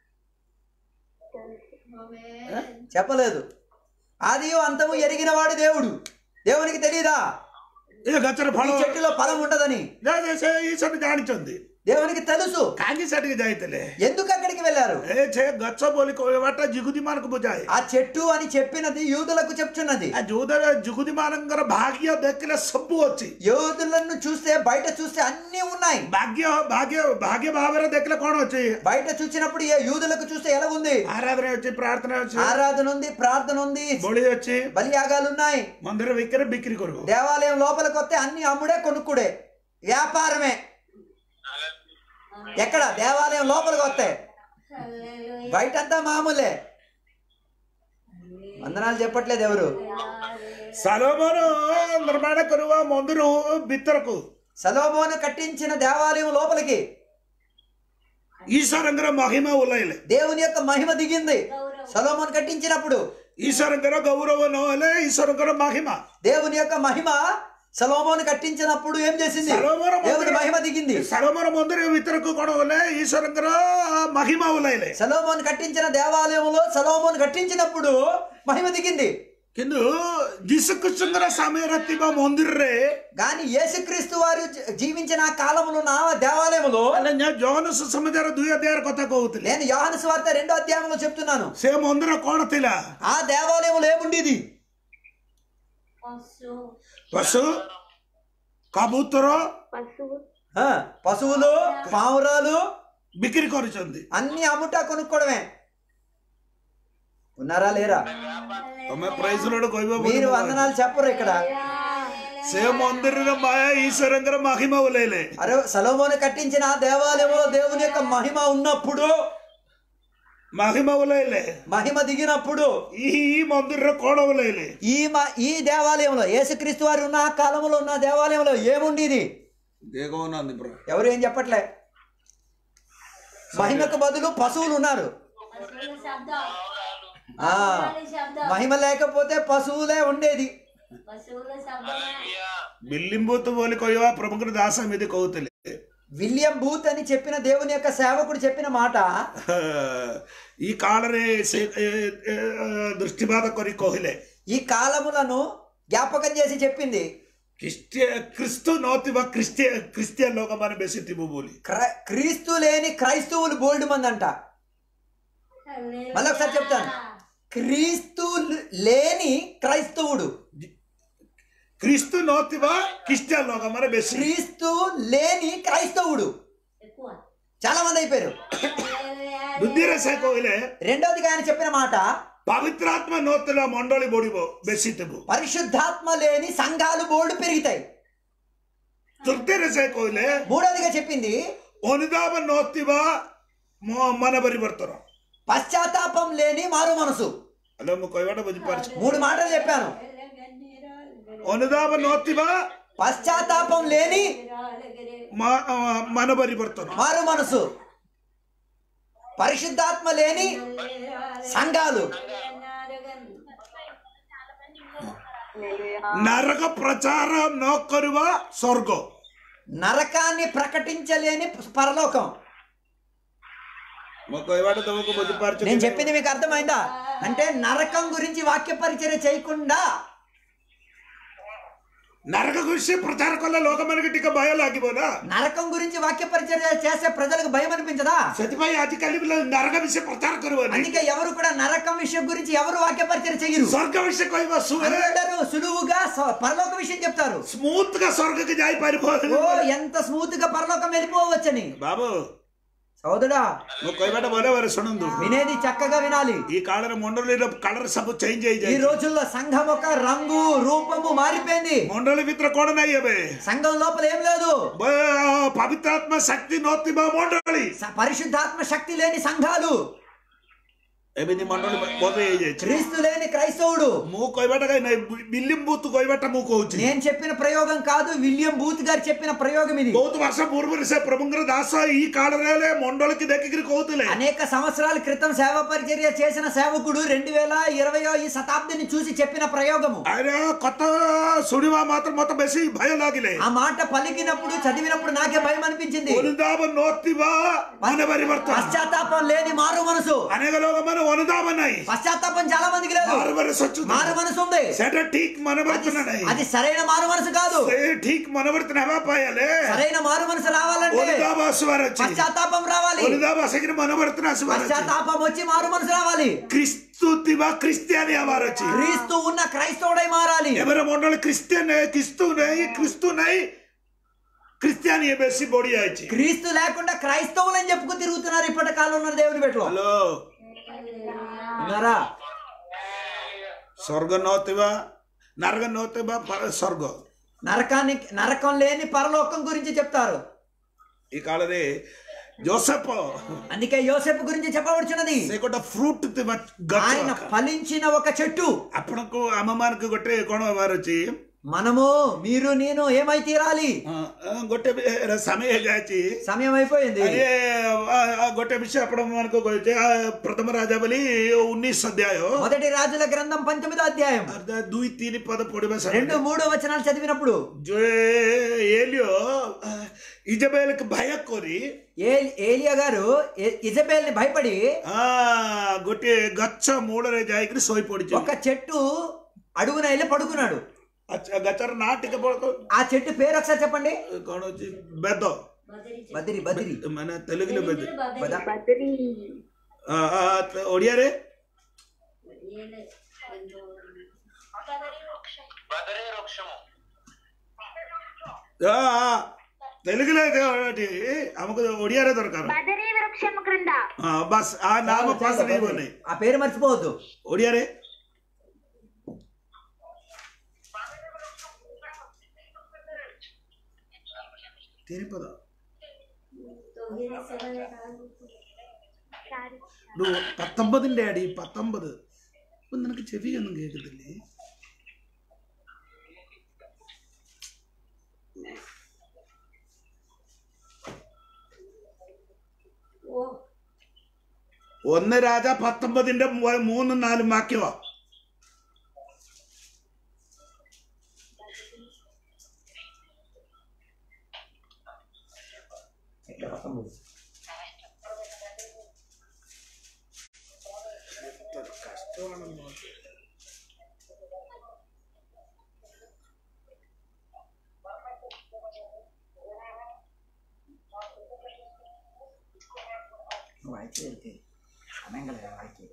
చెప్పలేదు ఆది అంతము ఎరిగిన వాడు దేవుడు దేవునికి తెలియదా ଏ ଗଛର ఈ ଫଳ చెట్టులో ఫలం ఉండదని ନା, ନା, ସେ ଈଶ୍ୱର ଜାଣିଛନ୍ତି దేవునికి తెలుసు କାହିଁକି ସେଠିକି ଯାଇଥିଲେ ఎందుకు అక్కడికి వెళ్ళారు ଏ ସେ ଗଛ ବୋଲି କହିବାଟା ଜିଗୁଦି ମାନଙ୍କୁ ବୁଝାଏ ఆ చెట్టు అని చెప్పినది యూదులకు చెప్తున్నది ఆ జూదర జుగుది ମାନଙ୍କର ଭାଗ୍ୟ ଦେଖିଲେ ସବୁ ଅଛି యూదులను చూస్తే బయట చూస్తే అన్ని ఉన్నాయి ଭାଗ୍ୟ ଭାଗ୍ୟ ଭାଗ୍ୟ ଭାବରେ ଦେଖିଲେ କଣ ଅଛି బయట చూసినప్పుడు ఏ యూదులకు చూస్తే ఎలాగుంది ఆరాధన ଅଛି ప్రార్థన ଅଛି ఆరాధన ఉంది ప్రార్థన ఉంది ବଳି ଅଛି బలియాగాలు ఉన్నాయి ମନ୍ଦିର ଭିତରେ ବିକ୍ରି କରିବ దేవాలయం లోపలికి వస్తే అన్ని అమ్ముడే కొనుక్కుడే వ్యాపారమే ఎక్కడ దేవాలయం లోపలికి వస్తే బయటంతా మామూలే వందనాలు చెప్పట్లేదు ఎవరు సలోమోన నిర్మాణ కరువ మందిరు ଭିତରକୁ సలోమోను కట్టించిన దేవాలయం లోపలికి ఈశ్వరంగర మహిమ ఉలయలే దేవుని యొక్క మహిమ దిగింది సలోమోను కట్టించినప్పుడు ఈశ్వరంకర గౌరవ నోలే ఈశ్వరంకర మహిమ దేవుని యొక్క మహిమ సలోమోను కట్టించినప్పుడు ఏం చేసింది సలోమోను దేవుని మహిమ దిగింది సలోమన మందిర వితరకు కొనవలే ఈశ్వరంకర మహిమ ఉలైలే సలోమోను కట్టించిన దేవాలయంలో సలోమోను కట్టించినప్పుడు మహిమ దిగింది కింద జీసుకృష్ణంగర సమయరత్తిమ మందిరే కానీ యేసుక్రీస్తు వారు జీ- జీవించిన ఆ కాలంలో ఉన్న ఆ దేవాలయంలో అలా నేను జోన సుసమాచార దుయ దేర కొత్త కହୁతులే నేను యోహాను స్వార్త రెండో అధ్యాయంలో చెప్తున్నాను సే మందిర కోణ తిల ఆ దేవాలయంలో ఏముండేది పశు పశు కబూతర ఆ, పశువులు పావురాలు బిక్రీ కొరుచుంది అన్ని అమ్ముట కొనుక్కోవడమే ఉన్నారా లేరా తమ ప్రైజ్ లోడు మీరు వందనాలు చెప్పరు ఇక్కడ సే మందిర మాయ ఈశ్వరంకర మహిమ ఉలైలే అరే సలోమోను కట్టించిన ఆ దేవాలయంలో దేవుని యొక్క మహిమ ఉన్నప్పుడు మహిమ ఉలైలే మహిమ దిగినప్పుడు ఈ మందిర కోణ ఉలైలే ఈ మ ఈ దేవాలయంలో యేసుక్రీస్తు వారు ఉన్న ఆ కాలంలో ఉన్న దేవాలయంలో ఏముండేది దేగోనంది బ్రో ఎవరు ఏం చెప్పట్లే మహిమకు బదులు పశువులు ఉన్నారు పశువుల శబ్దం ఆ పశువుల శబ్దం మహిమ లేకపోతే పశువులే ఉండేది పశువుల శబ్దమే బిల్లింబూత్ పోలి కొయ్యవా ప్రముఖ దాసం ఇది కౌతులే విలియం బూత్ అని చెప్పిన దేవుని యొక్క సేవకుడు చెప్పిన మాట ಈ ಕಾಳರೆ ದೃಷ್ಟಿಪಾತ ಕೊರಿ ಕೋಹಿಲೆ ఈ కాలములను జ్ఞాపకం చేసి చెప్పింది ಕ್ರಿಸ್ಟಿಯ ಕ್ರಿಸ್ತು ನೋತಿವ ಕ್ರಿಸ್ಟಿಯ ಕ್ರಿಸ್ಟಿಯನ್ ಲೋಕಮಾನ ಬೆಸಿತಿಬು ಬೋಲಿ క్ర- క్రీస్తు లేని క్రైస్తవులు బోల్డ్ మంది అంట మళ్ళీ ఒకసారి చెప్తాను క్రీస్తు లేని క్రైస్తవుడు ಕ್ರಿಸ್ತು ನೋತಿವ ಕ್ರಿಸ್ಟಿಯನ್ ಲೋಕಮಾನ ಬೆಸಿ క్రీస్తు లేని క్రైస్తవుడు ఎక్కువ చాలా మంది అయిపోయారు ಬುದ್ಧಿರಸ ಕೋಹಿಲೆ రెండోదిగా ఆయన చెప్పిన మాట పవిత్రాత్మ నోతుల మండలి బొడిబో బెసితిబు పరిశుద్ధాత్మ లేని సంఘాలు బోల్డ్ పెరుగుతాయి ತೃಪ್ತಿರಸ ಕೋಹಿಲೆ మూడోదిగా చెప్పింది ಒನಿದಾಬ ನೋತಿವ ಮೊ- ಮನ ಬರಿ ಬರ್ತಾರ పశ్చాత్తాపం లేని మారు మనసు ಅಲ್ಲ ಕೊಯ್ವಾಟ ಬುದ್ಧಿಪಾರ್ಚ మూడు మాటలు చెప్పాను ಒನಿದಾಬ ನೋತಿವ పశ్చాత్తాపం లేని ಮ- ಆ, ಮನ ಬರಿ ಬರ್ತಾರ మారు మనసు పరిశుద్ధాత్మ లేని సంఘాలు ನರಕ ಪ್ರಚಾರ ನ ಕರುವ ಸ್ವರ್ಗ నరకాన్ని ప్రకటించలేని పరలోకం నేను చెప్పింది మీకు అర్థమైందా అంటే నరకం గురించి వాక్య పరిచర్య చేయకుండా నరక గురించి ప్రచార కొల్ల లోకమనకి టిక భయాలాగిపోనా నరకం గురించి వాక్య పరిచర్య చేసే ప్రజలకు భయం అనిపించదా సతిపై అధికారి నరక విషయ ప్రచార కరువని అందుకే ఎవరు కూడా నరకం విషయం గురించి ఎవరు వాక్య పరిచర్య చేయరు స్వర్గ విషయ కొయ్య సువరే అందరూ సులువుగా స- పరలోక విషయం చెప్తారు స్మూత్ గా స్వర్గకి జాయి పారిపోదు ఓ ఎంత స్మూత్ గా పరలోకం వెళ్ళిపోవచ్చని బాబు సోదరా నువ్వు కొయ్యబెట్ట పోలే వారు సునందు వినేది చక్కగా వినాలి ఈ కాలర మండలిలో కలర్ సబ్ చేంజ్ ఈ అయ్యి రోజుల్లో సంఘం ఒక రంగు రూపము మారిపోయింది మండలి మిత్ర కోడనయ్యబే సంఘం లోపల ఏం లేదు పవిత్రాత్మ శక్తి నోత్తి బా మండలి స- పరిశుద్ధాత్మ శక్తి లేని సంఘాలు ఎనిమిది మండలి పోతే క్రీస్తు లేని క్రైస్తవుడు మూ కొయ్యబెట్టగా బిల్లిం బూత్ కొయ్యబెట్ట మూ కోవచ్చు నేను చెప్పిన ప్రయోగం కాదు విలియం బూత్ గారు చెప్పిన ప్రయోగం ఇది ବହୁତ ବର୍ଷ ପୂର୍ବରୁ ସେ ପ୍ରଭୁଙ୍କର ଦାସ ఈ కాଳରେ మండలికి ଦେଖିକିରି କହୁଥିଲେ అనేక సంవత్సరాల క్రితం సేవ పరిచర్య చేసిన సేవకుడు రెండు వేల ఇరవయో ఈ శతాబ్దిని చూసి చెప్పిన ప్రయోగము ଆରେ କଥ ଶୁଣିବା ମାତ୍ର ମତେ ବେଶୀ ଭୟ ଲାଗିଲେ ఆ మాట పలికినప్పుడు చదివినప్పుడు నాకే భయం అనిపించింది ଅନୁତାପ ନଥିବା ମନେ ପରିବର୍ତ୍ତନ పశ్చాత్తాపం లేని మారు మనసు ଅନେକ ଲୋକମାନେ ଅନୁତାପ ନାହିଁ పశ్చాత్తాపం చాలా మందికి లేదు ମାର ମାର ସଚୁ మారు మనసు ఉంది ସେଟା ଠିକ ମନୋବର୍ତ୍ତନ ନାହିଁ అది సరైన మారు మనసు కాదు ସେ ଠିକ ମନୋବର୍ତ୍ତନ ହେବା ପାଇଁ ହେଲେ సరైన మారు మనసు రావాలంటే ଅନୁତାପ ଆସିବାର ଅଛି పశ్చాత్తాపం రావాలి ଅନୁତାପ ଆସିକିରି ମନୋବର୍ତ୍ତନ ଆସିବାର ଅଛି పశ్చాత్తాపం వచ్చి మారు మనసు రావాలి ଖ୍ରୀସ୍ତୁ ଥିବା ଖ୍ରୀଷ୍ଟିଆନି ହେବାର ଅଛି క్రీస్తు ఉన్న క్రైస్తవుడై మారాలి ଏବେର ମଣ୍ଡଳ ଖ୍ରୀଷ୍ଟିଆନ ଖ୍ରୀସ୍ତୁ ନାହିଁ ଖ୍ରୀସ୍ତୁ ନାହିଁ ଖ୍ରୀଷ୍ଟିଆନି ଏବେ ବେଶୀ ବଢି ଯାଇଛି క్రీస్తు లేకుండా క్రైస్తవులని చెప్పుకు తిరుగుతున్నారు ఇప్పటి కాలంలో ఉన్న దేవుని పెట్లో ହ୍ୟାଲୋ ఉన్నారా ସ୍ୱର୍ଗ ନଥିବା ନରକ ନଥିବା ପର- ସ୍ୱର୍ଗ నరకానికి నరకం లేని పరలోకం గురించి చెప్తారు ఈ కాଳରେ ଜୋସେଫ అందుకే యోసేపు గురించి చెప్పబడుచున్నది ସେ ଗୋଟେ ଫ୍ରୁଟ୍ ଥିବା ఆయన ଗଛ ఫలించిన ఒక చెట్టు ଆପଣଙ୍କୁ ଆମମାନଙ୍କୁ ଗୋଟେ କଣ ହେବାର ଅଛି మనము మీరు నేను ఏమై తీరాలి ఆ, ఆ, గొట్టె బి- సమయ గాచి సమయం అయిపోయింది అదే ఆ, ఆ గొట్టె విషయం అప్పుడు మనకు వచ్చే, ఆ, ప్రథమ రాజాబలి ఉన్నీస్ అధ్యాయం మొదటి రాజుల గ్రంథం పంతొమ్మిదో అధ్యాయం అర్ధ దుయి తీని పద పొడిమ రెండు మూడు వచనాలు చదివినప్పుడు जो ఏలియో ఇజబేల్కి భయ కోరి ఏ- ఏలియా గారు ఎ- ఇజబేల్ ని భయపడి ఆ గొట్టె గచ్చ మూడరే జాయికి సోయి పొడిచి ఒక చెట్టు అడుగున వెళ్ళి పడుకున్నాడు గచ్చర నాటిక పడుకో ఆ చెట్టు పేరు ఒకసారి చెప్పండి కౌన వచ్చి బెద్ద బదిరి బదిరి మన తెలుగులో బెద్ద బద- ఆ, ఆ, ఒడియారే బదరే వృక్షము ఆ, ఆ, తెలుగులో అయితే ఒకటి ఆమెకు ఒడియారే దొరకారు బదరీ వృక్షము క్రింద ఆ, బస్ ఆ నామ పాస ఉన్నాయి ఆ పేరు మర్చిపోవద్దు ఒడియారే తిని పద నువ్వు പത്തൊമ്പതിന്റെ അടി പത്തൊമ്പത് അപ്പൊ നിനക്ക് ചെവിയൊന്നും കേൾക്കുന്നില്ലേ ഒന്ന് രാജ പത്തൊമ്പതിന്റെ മൂ- മൂന്നും നാലും വാക്യവാ വായിച്ചു തീർക്കേ സമയം കളയാ വായിക്കേ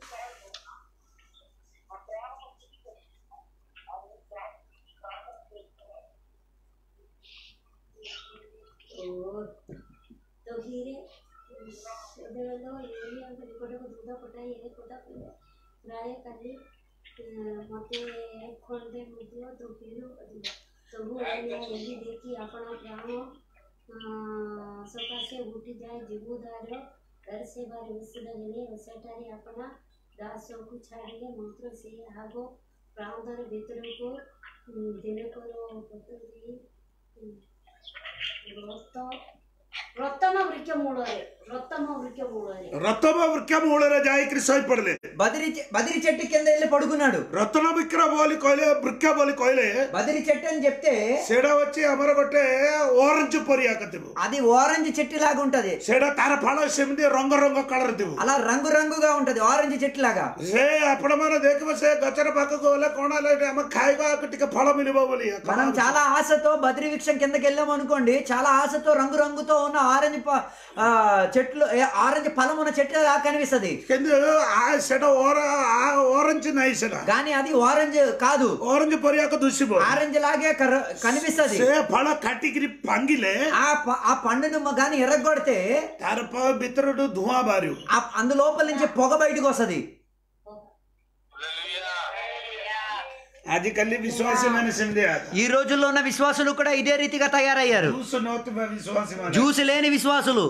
तो हीरे ಇದರಲ್ಲೂ ಏರಿಯಾ ಕೊಡಗು ದುಡ್ಡ ಕೊಟ್ಟ ಏನೇ ಕೊಟ್ಟ ಪ್ರಾಯ ಕಲ್ಲಿ ಮತ್ತೆ ಕೊಂಡೆ ಮುದ್ದು तो फिर प्रभु यदि देखी अपना प्राण सकाशे उठी जाए जीवोदार घर से बाहर विश्वदगने वसटारी अपना दासों छाड़िए मंत्र से आगो प्राणधर भीतर को दिन करो पत्र दी ವ್ರತ ವ್ರತಮ ವೃಕ್ಷ ಮೂಡೋರೆ ವ್ರತಮ ವೃಕ್ಷ ಮೂಡೋರೆ రతమ వృక్షం మూడరే జాయికి సోయపడలే బదిరి చె- బదిరి చెట్టు కింద వెళ్ళి పడుకున్నాడు రత్న విక్ర బోలి కోయిలే వృక్ష బోలి కోయిలే బదిరి చెట్టు అని చెప్తే ସେଟା వచ్చి ଆମର ଗୋଟେ ଓରେଞ୍ଜ ପରିଆ ଥିବ అది ఆరెంజ్ చెట్టు లాగా ఉంటది ସେଟା ତାର ଫଳ ସେମିତି ରଙ୍ଗ ରଙ୍ଗ କଲର ଥିବ అలా రంగు రంగుగా ఉంటది ఆరెంజ్ చెట్టు లాగా ସେ ଆପଣ ମାନେ ଦେଖିବ ସେ ଗଛର ପାଖକୁ ଗଲେ କଣ ହେଲା ଏଠି ଆମେ ଖାଇବାକୁ ଟିକେ ଫଳ ମିଳିବ ବୋଲି మనం చాలా ఆశతో బద్రి వృక్షం కిందకి వెళ్ళాం అనుకోండి చాలా ఆశతో రంగు రంగుతో ఉన్న ఆరెంజ్ ప- ఆ, చెట్లు ఏ, ఆరెంజ్ ఫలం ఉన్న చెట్టు లాగా కనిపిస్తది କିନ୍ତୁ ଆ ସେଟା ଓରେଞ୍ଜ ନାହିଁ ସେଟା కానీ అది ఆరెంజ్ కాదు ଓରେଞ୍ଜ ପରିବାକୁ ଦୁଷିବ ఆరెంజ్ లాగే కర- కనిపిస్తది ସେ ଫଳ କାଟିକିରି ଭାଙ୍ଗିଲେ ఆ ప- ఆ పండును మ- గాని ఎర్రగొడితే ତାର ପ- ଭିତରଠୁ ଧୂଆଁ ବାହାରିବ ఆ అందులోపల నుంచి పొగ బయటకు వస్తది ଆଜିକାଲି ବିଶ୍ୱାସୀ ମାନେ ସେମିତି ఈ రోజుల్లో ఉన్న విశ్వాసులు కూడా ఇదే రీతిగా తయారయ్యారు ଜୁସ୍ ନଉଥିବା ବିଶ୍ୱାସୀ ମାନେ జ్యూస్ లేని విశ్వాసులు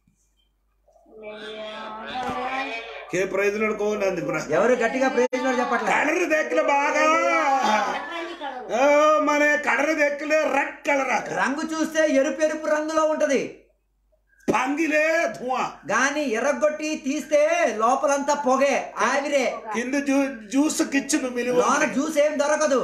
କିଏ ପ୍రైజ్లో କହୁନାହାନ୍ତି ପୁରା ఎవరు గట్టిగా ప్రేమిలో చెప్పట్లేదు కలర్ దేఖలే బాగా ఓ, మన కలర్ దేఖలే రెడ్ కలర్ రంగు చూస్తే ఎరుపు ఎరుపు రంగులో ఉంటది పంగిలే ధువా గాని ఎర్రగొట్టి తీస్తే లోపలంతా పొగే ఆవిరే కింద జ్యూ- జ్యూస్ కిచ్చును మిలివ లోన జ్యూస్ ఏం దొరకదు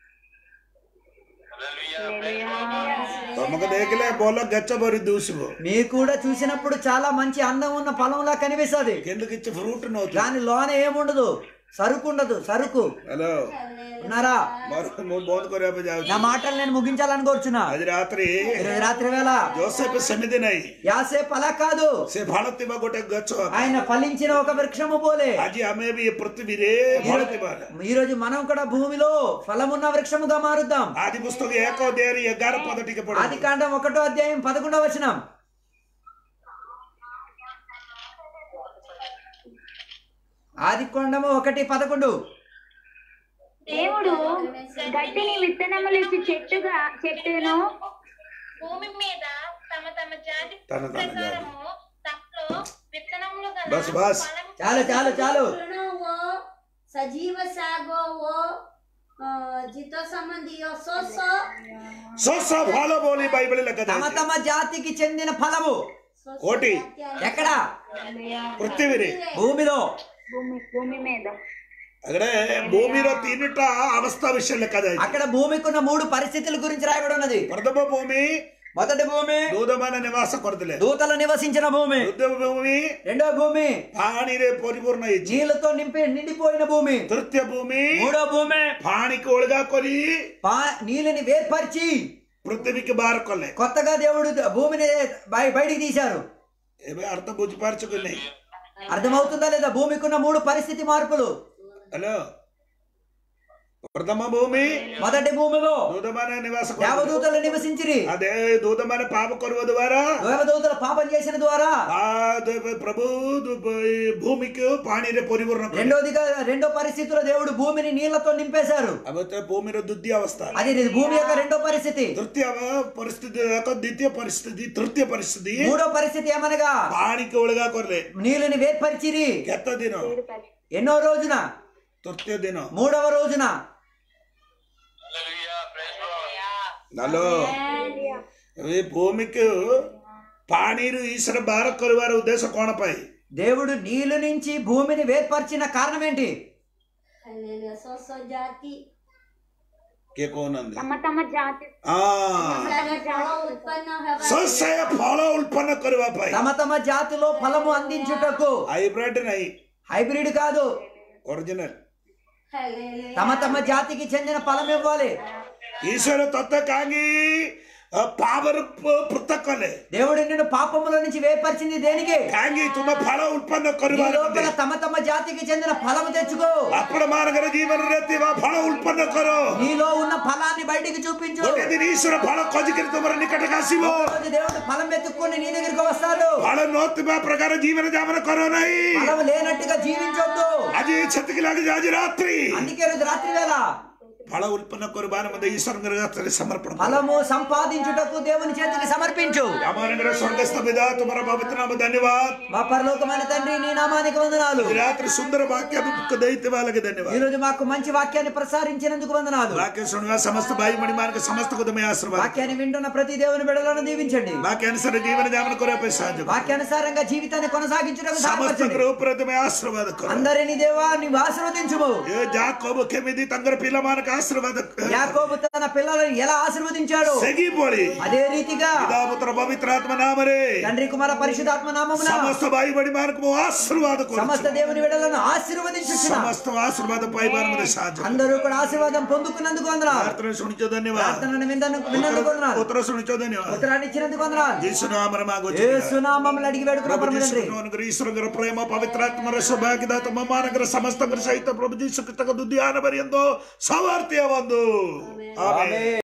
తమకు దేఖలే బోలో గచ్చ బరి దూసిబో మీకు కూడా చూసినప్పుడు చాలా మంచి అందం ఉన్న పొలంలా కనిపిస్తుంది కిందకి ఇచ్చి ఫ్రూట్ నవ్వుతుంది కానీ లోన ఏముండదు సరుకు ఉండదు సరుకు హలో ఉన్నారా మరి నువ్వు బోధ కొరేపు నా జావు మాటలు నేను ముగించాలని కోరుచున్నా అది రాత్రి ఈరోజు రాత్రి వేళ జోసెఫ్ సమితి నై యాసేపు అలా కాదు ସେ ଫଳ ଥିବା ଗୋଟେ ଗଛ ఆయన ఫలించిన ఒక వృక్షము పోలే ଆଜି ଆମେ ବି ଏ ପୃଥିବୀରେ ଫଳ ଥିବା ఈ రోజు మనం కూడా భూమిలో ఫలమున్న వృక్షముగా మారుద్దాం ଆଦି పుస్తକ ଏକ ଅଧ୍ୟାୟରେ ଏଗାର ପଦ ଟିକେ ପଢ ఆది కాండం ఒకటో అధ్యాయం పదకొండవ వచనం ఆది కాండము ఒకటి పదకొండు దేవుడు గడ్డిని విత్తనములిచ్చి చెట్టుగా చెట్టును భూమి మీద తమ తమ జాతి తన తమ జాతి. ప్రకారము తమలో విత్తనములు గల బస్ బస్ ఫలము చాలు చాలు చాలు वो सजीव सागो वो अ, जितो संबंधी यो सो सो ಸ್ವಸ್ಥ ಫಲ ಬೋಲಿ ಬೈಬಲ್ ಲೆಕ್ಕ తమ తమ జాతికి చెందిన ఫలము सो सो కోటి. जात्यारे. ఎక్కడ పృథ్వీరి భూమిలో భూమి భూమి మీద అక్కడే భూమిలో తినుట అవస్థ విషయం లెక్క అక్కడ భూమికున్న మూడు పరిస్థితుల గురించి రాయబడి ఉన్నది ప్రథమ భూమి మొదటి భూమి దూదమైన నివాస కొరతలే దూతలు నివసించిన భూమి యుద్ధ భూమి రెండో భూమి పాణిరే పరిపూర్ణ ఇచ్చి నీళ్లతో నింపి నిండిపోయిన భూమి తృతీయ భూమి మూడో భూమి పాణికి ఒళగా కొని పా- నీళ్ళని వేర్పరిచి పృథ్వీకి బారకొల్లే కొత్తగా దేవుడు భూమిని బయ- బయటికి తీశారు ఏమే అర్థం బుజ్జిపార్చుకున్నాయి అర్థమవుతుందా లేదా భూమికున్న మూడు పరిస్థితి మార్పులు హలో ప్రథమ భూమి మొదటి భూమిలో దూదమైన నివాస కొరతలు. దేవదూతలు నివసించిరి అదే దూదమైన పాప కొరువ ద్వారా దేవదూతలు పాపం చేసిన ద్వారా ఆ ద- ప్రభు దు- భూమికి పాణిరే పరిపూర్ణ రెండోదిగా రెండో పరిస్థితిలో దేవుడు భూమిని నీళ్లతో నింపేశారు అవతే భూమిలో దుద్ది అవస్థ అది భూమి యొక్క రెండో పరిస్థితి తృతీయ పరిస్థితి దాకా ద్వితీయ పరిస్థితి తృతీయ పరిస్థితి మూడో పరిస్థితి ఏమనగా పాణికి ఒళగా కొరలే నీళ్ళని వేర్పరిచిరి గత దినం ఎన్నో రోజున తృతీయ దినం మూడవ రోజున నలో ఈ భూమికి పానీరు ఈశ్వర భారత కొరివారి ఉద్దేశం కోణపై దేవుడు నీళ్ల నుంచి భూమిని వేర్పరిచిన కారణం ఏంటి हालेलुया सो सो जाति కే కోనంది తమ తమ జాతి ఆ फल उत्पन्न हेबा సస్య ఫల ఉత్పన్న కొరివాపై తమ తమ జాతిలో ఫలము అందించుటకు హైబ్రిడ్ నై హైబ్రిడ్ కాదు ఒరిజినల్ हालेलुया తమ తమ జాతికి చెందిన ఫలం ఇవ్వాలి ఈశ్వర తత్వ కాగి పావర్ పృథక్ కలే దేవుడు నిన్ను పాపముల నుంచి వేర్పరిచింది దేనికి కాగి తుమ ఫల ఉత్పన్న నీ కొరివారి లోపల తమ తమ జాతికి చెందిన ఫలము తెచ్చుకో అప్పుడు మానగర జీవన రీతి ఫల ఉత్పన్న కరో నీలో ఉన్న ఫలాన్ని బయటికి చూపించు ଗୋଟେ ଦିନ ଈଶ୍ୱର ଫଳ ଖୋଜିକିରି ତୁମର ନିକଟକୁ ଆସିବ ఒకరోజు దేవుడు ఫలం ఎత్తుక్కొని నీ దగ్గరికి వస్తాడు ଫଳ ନଥିବା ପ୍ରକାର ଜୀବନ ଯାପନ କର ନାହିଁ ఫలం లేనట్టుగా జీవించొద్దు ଆଜି ସେତିକି ଲାଗୁଛି ଆଜି ରାତ୍ରି అందుకే రోజు రాత్రి వేళ ଫଳ ଉତ୍ପନ୍ନ କରିବା ମଧ୍ୟ ଈଶ୍ୱରଙ୍କର ହାତରେ ସମର୍ପଣ କର। ఫలము సంపాదించుటకు దేవుని చేతికి సమర్పించు ଆମମାନଙ୍କର ସ୍ୱର୍ଗସ୍ଥ ପିତା ତୁମର ପବିତ୍ର ନାମ ଧନ୍ୟବାଦ మా పరలోకమైన తండ్రి నీ నామానికి వందనాలు ଆଜି ରାତ୍ରି ସୁନ୍ଦର ବାକ୍ୟ ଦେଇଥିବା ଲାଗି ఈ ଧନ୍ୟବାଦ రోజు మాకు మంచి వాక్యాన్ని ప్రసారించినందుకు వందనాలు ବାକ୍ୟ ଶୁଣିବା ସମସ୍ତ ଭାଇ ମଣିମାନଙ୍କୁ ସମସ୍ତଙ୍କୁ ତୁମେ ଆଶୀର୍ବାଦ వాక్యాన్ని వింటున్న ప్రతి దేవుని బిడలను దీవించండి ବାକ୍ୟ ଅନୁସାରେ ଜୀବନ ଯାପନ କରିବା ପାଇଁ ସାହାଯ୍ୟ କର। వాక్యానుసారంగా జీవితాన్ని కొనసాగించడానికి సహాయపరచండి ସମସ୍ତଙ୍କର ଉପରେ ତୁମେ ଆଶୀର୍ବାଦ କର అందరిని దేవా నీవు ఆశీర్వదించుము ଏ ଯାକବ କେମିତି ତାଙ୍କର ପିଲାମାନଙ୍କୁ ଆଶୀର୍ବାଦ କର। యాకోబు తన పిల్లలను ఎలా ఆశీర్వదించాడు ସେଗି ଭଳି అదే రీతిగా ପିତା ପୁତ୍ର ପବିତ୍ର ଆତ୍ମା ନାମରେ తండ్రి కుమార పరిశుధాత్మ నామమున ସମସ୍ତ ଭାଇ ଭଉଣୀ ମାନଙ୍କୁ ମୁଁ ଆଶୀର୍ବାଦ సమస్త କରୁଛି దేవుని బిడలను ఆశీర్వదించుచున్నా ସମସ୍ତ ఆశీర్ବାଦ ପାଇବାର ମୋତେ ସାହାଯ୍ୟ କର। అందరూ కూడా ఆశీర్వాదం పొందుకున్నందుకు వందనాలు ପ୍ରାର୍ଥନା ଶୁଣିଛ ଧନ୍ୟବାଦ ప్రార్థనను విన్నందుకు విన్నందుకు వందనాలు ଉତ୍ତର ଶୁଣିଛ ଧନ୍ୟବାଦ ఉత్తరాన్ని ఇచ్చినందుకు వందనాలు ଯୀଶୁ ନାମରେ ମାଗୁଛି యేసు నామములు అడిగి వేడుకున్న ପ୍ରଭୁ పరమ ଯୀଶୁ తండ్రి ମାନଙ୍କର ଈଶ୍ୱରଙ୍କର ପ୍ରେମ ପବିତ୍ର ଆତ୍ମାର ସୌଭାଗ୍ୟତା ତୁମ ମାନଙ୍କର ସମସ୍ତଙ୍କର ସହିତ ପ୍ରଭୁ ଯୀଶୁ ଖ୍ରୀଷ୍ଟଙ୍କ ଦୁଧିଆନ ପର୍ଯ୍ୟନ୍ତ ସମାର୍ଥ୍ୟ ବନ୍ଧୁ ଆମେନ୍। ఆమేన్.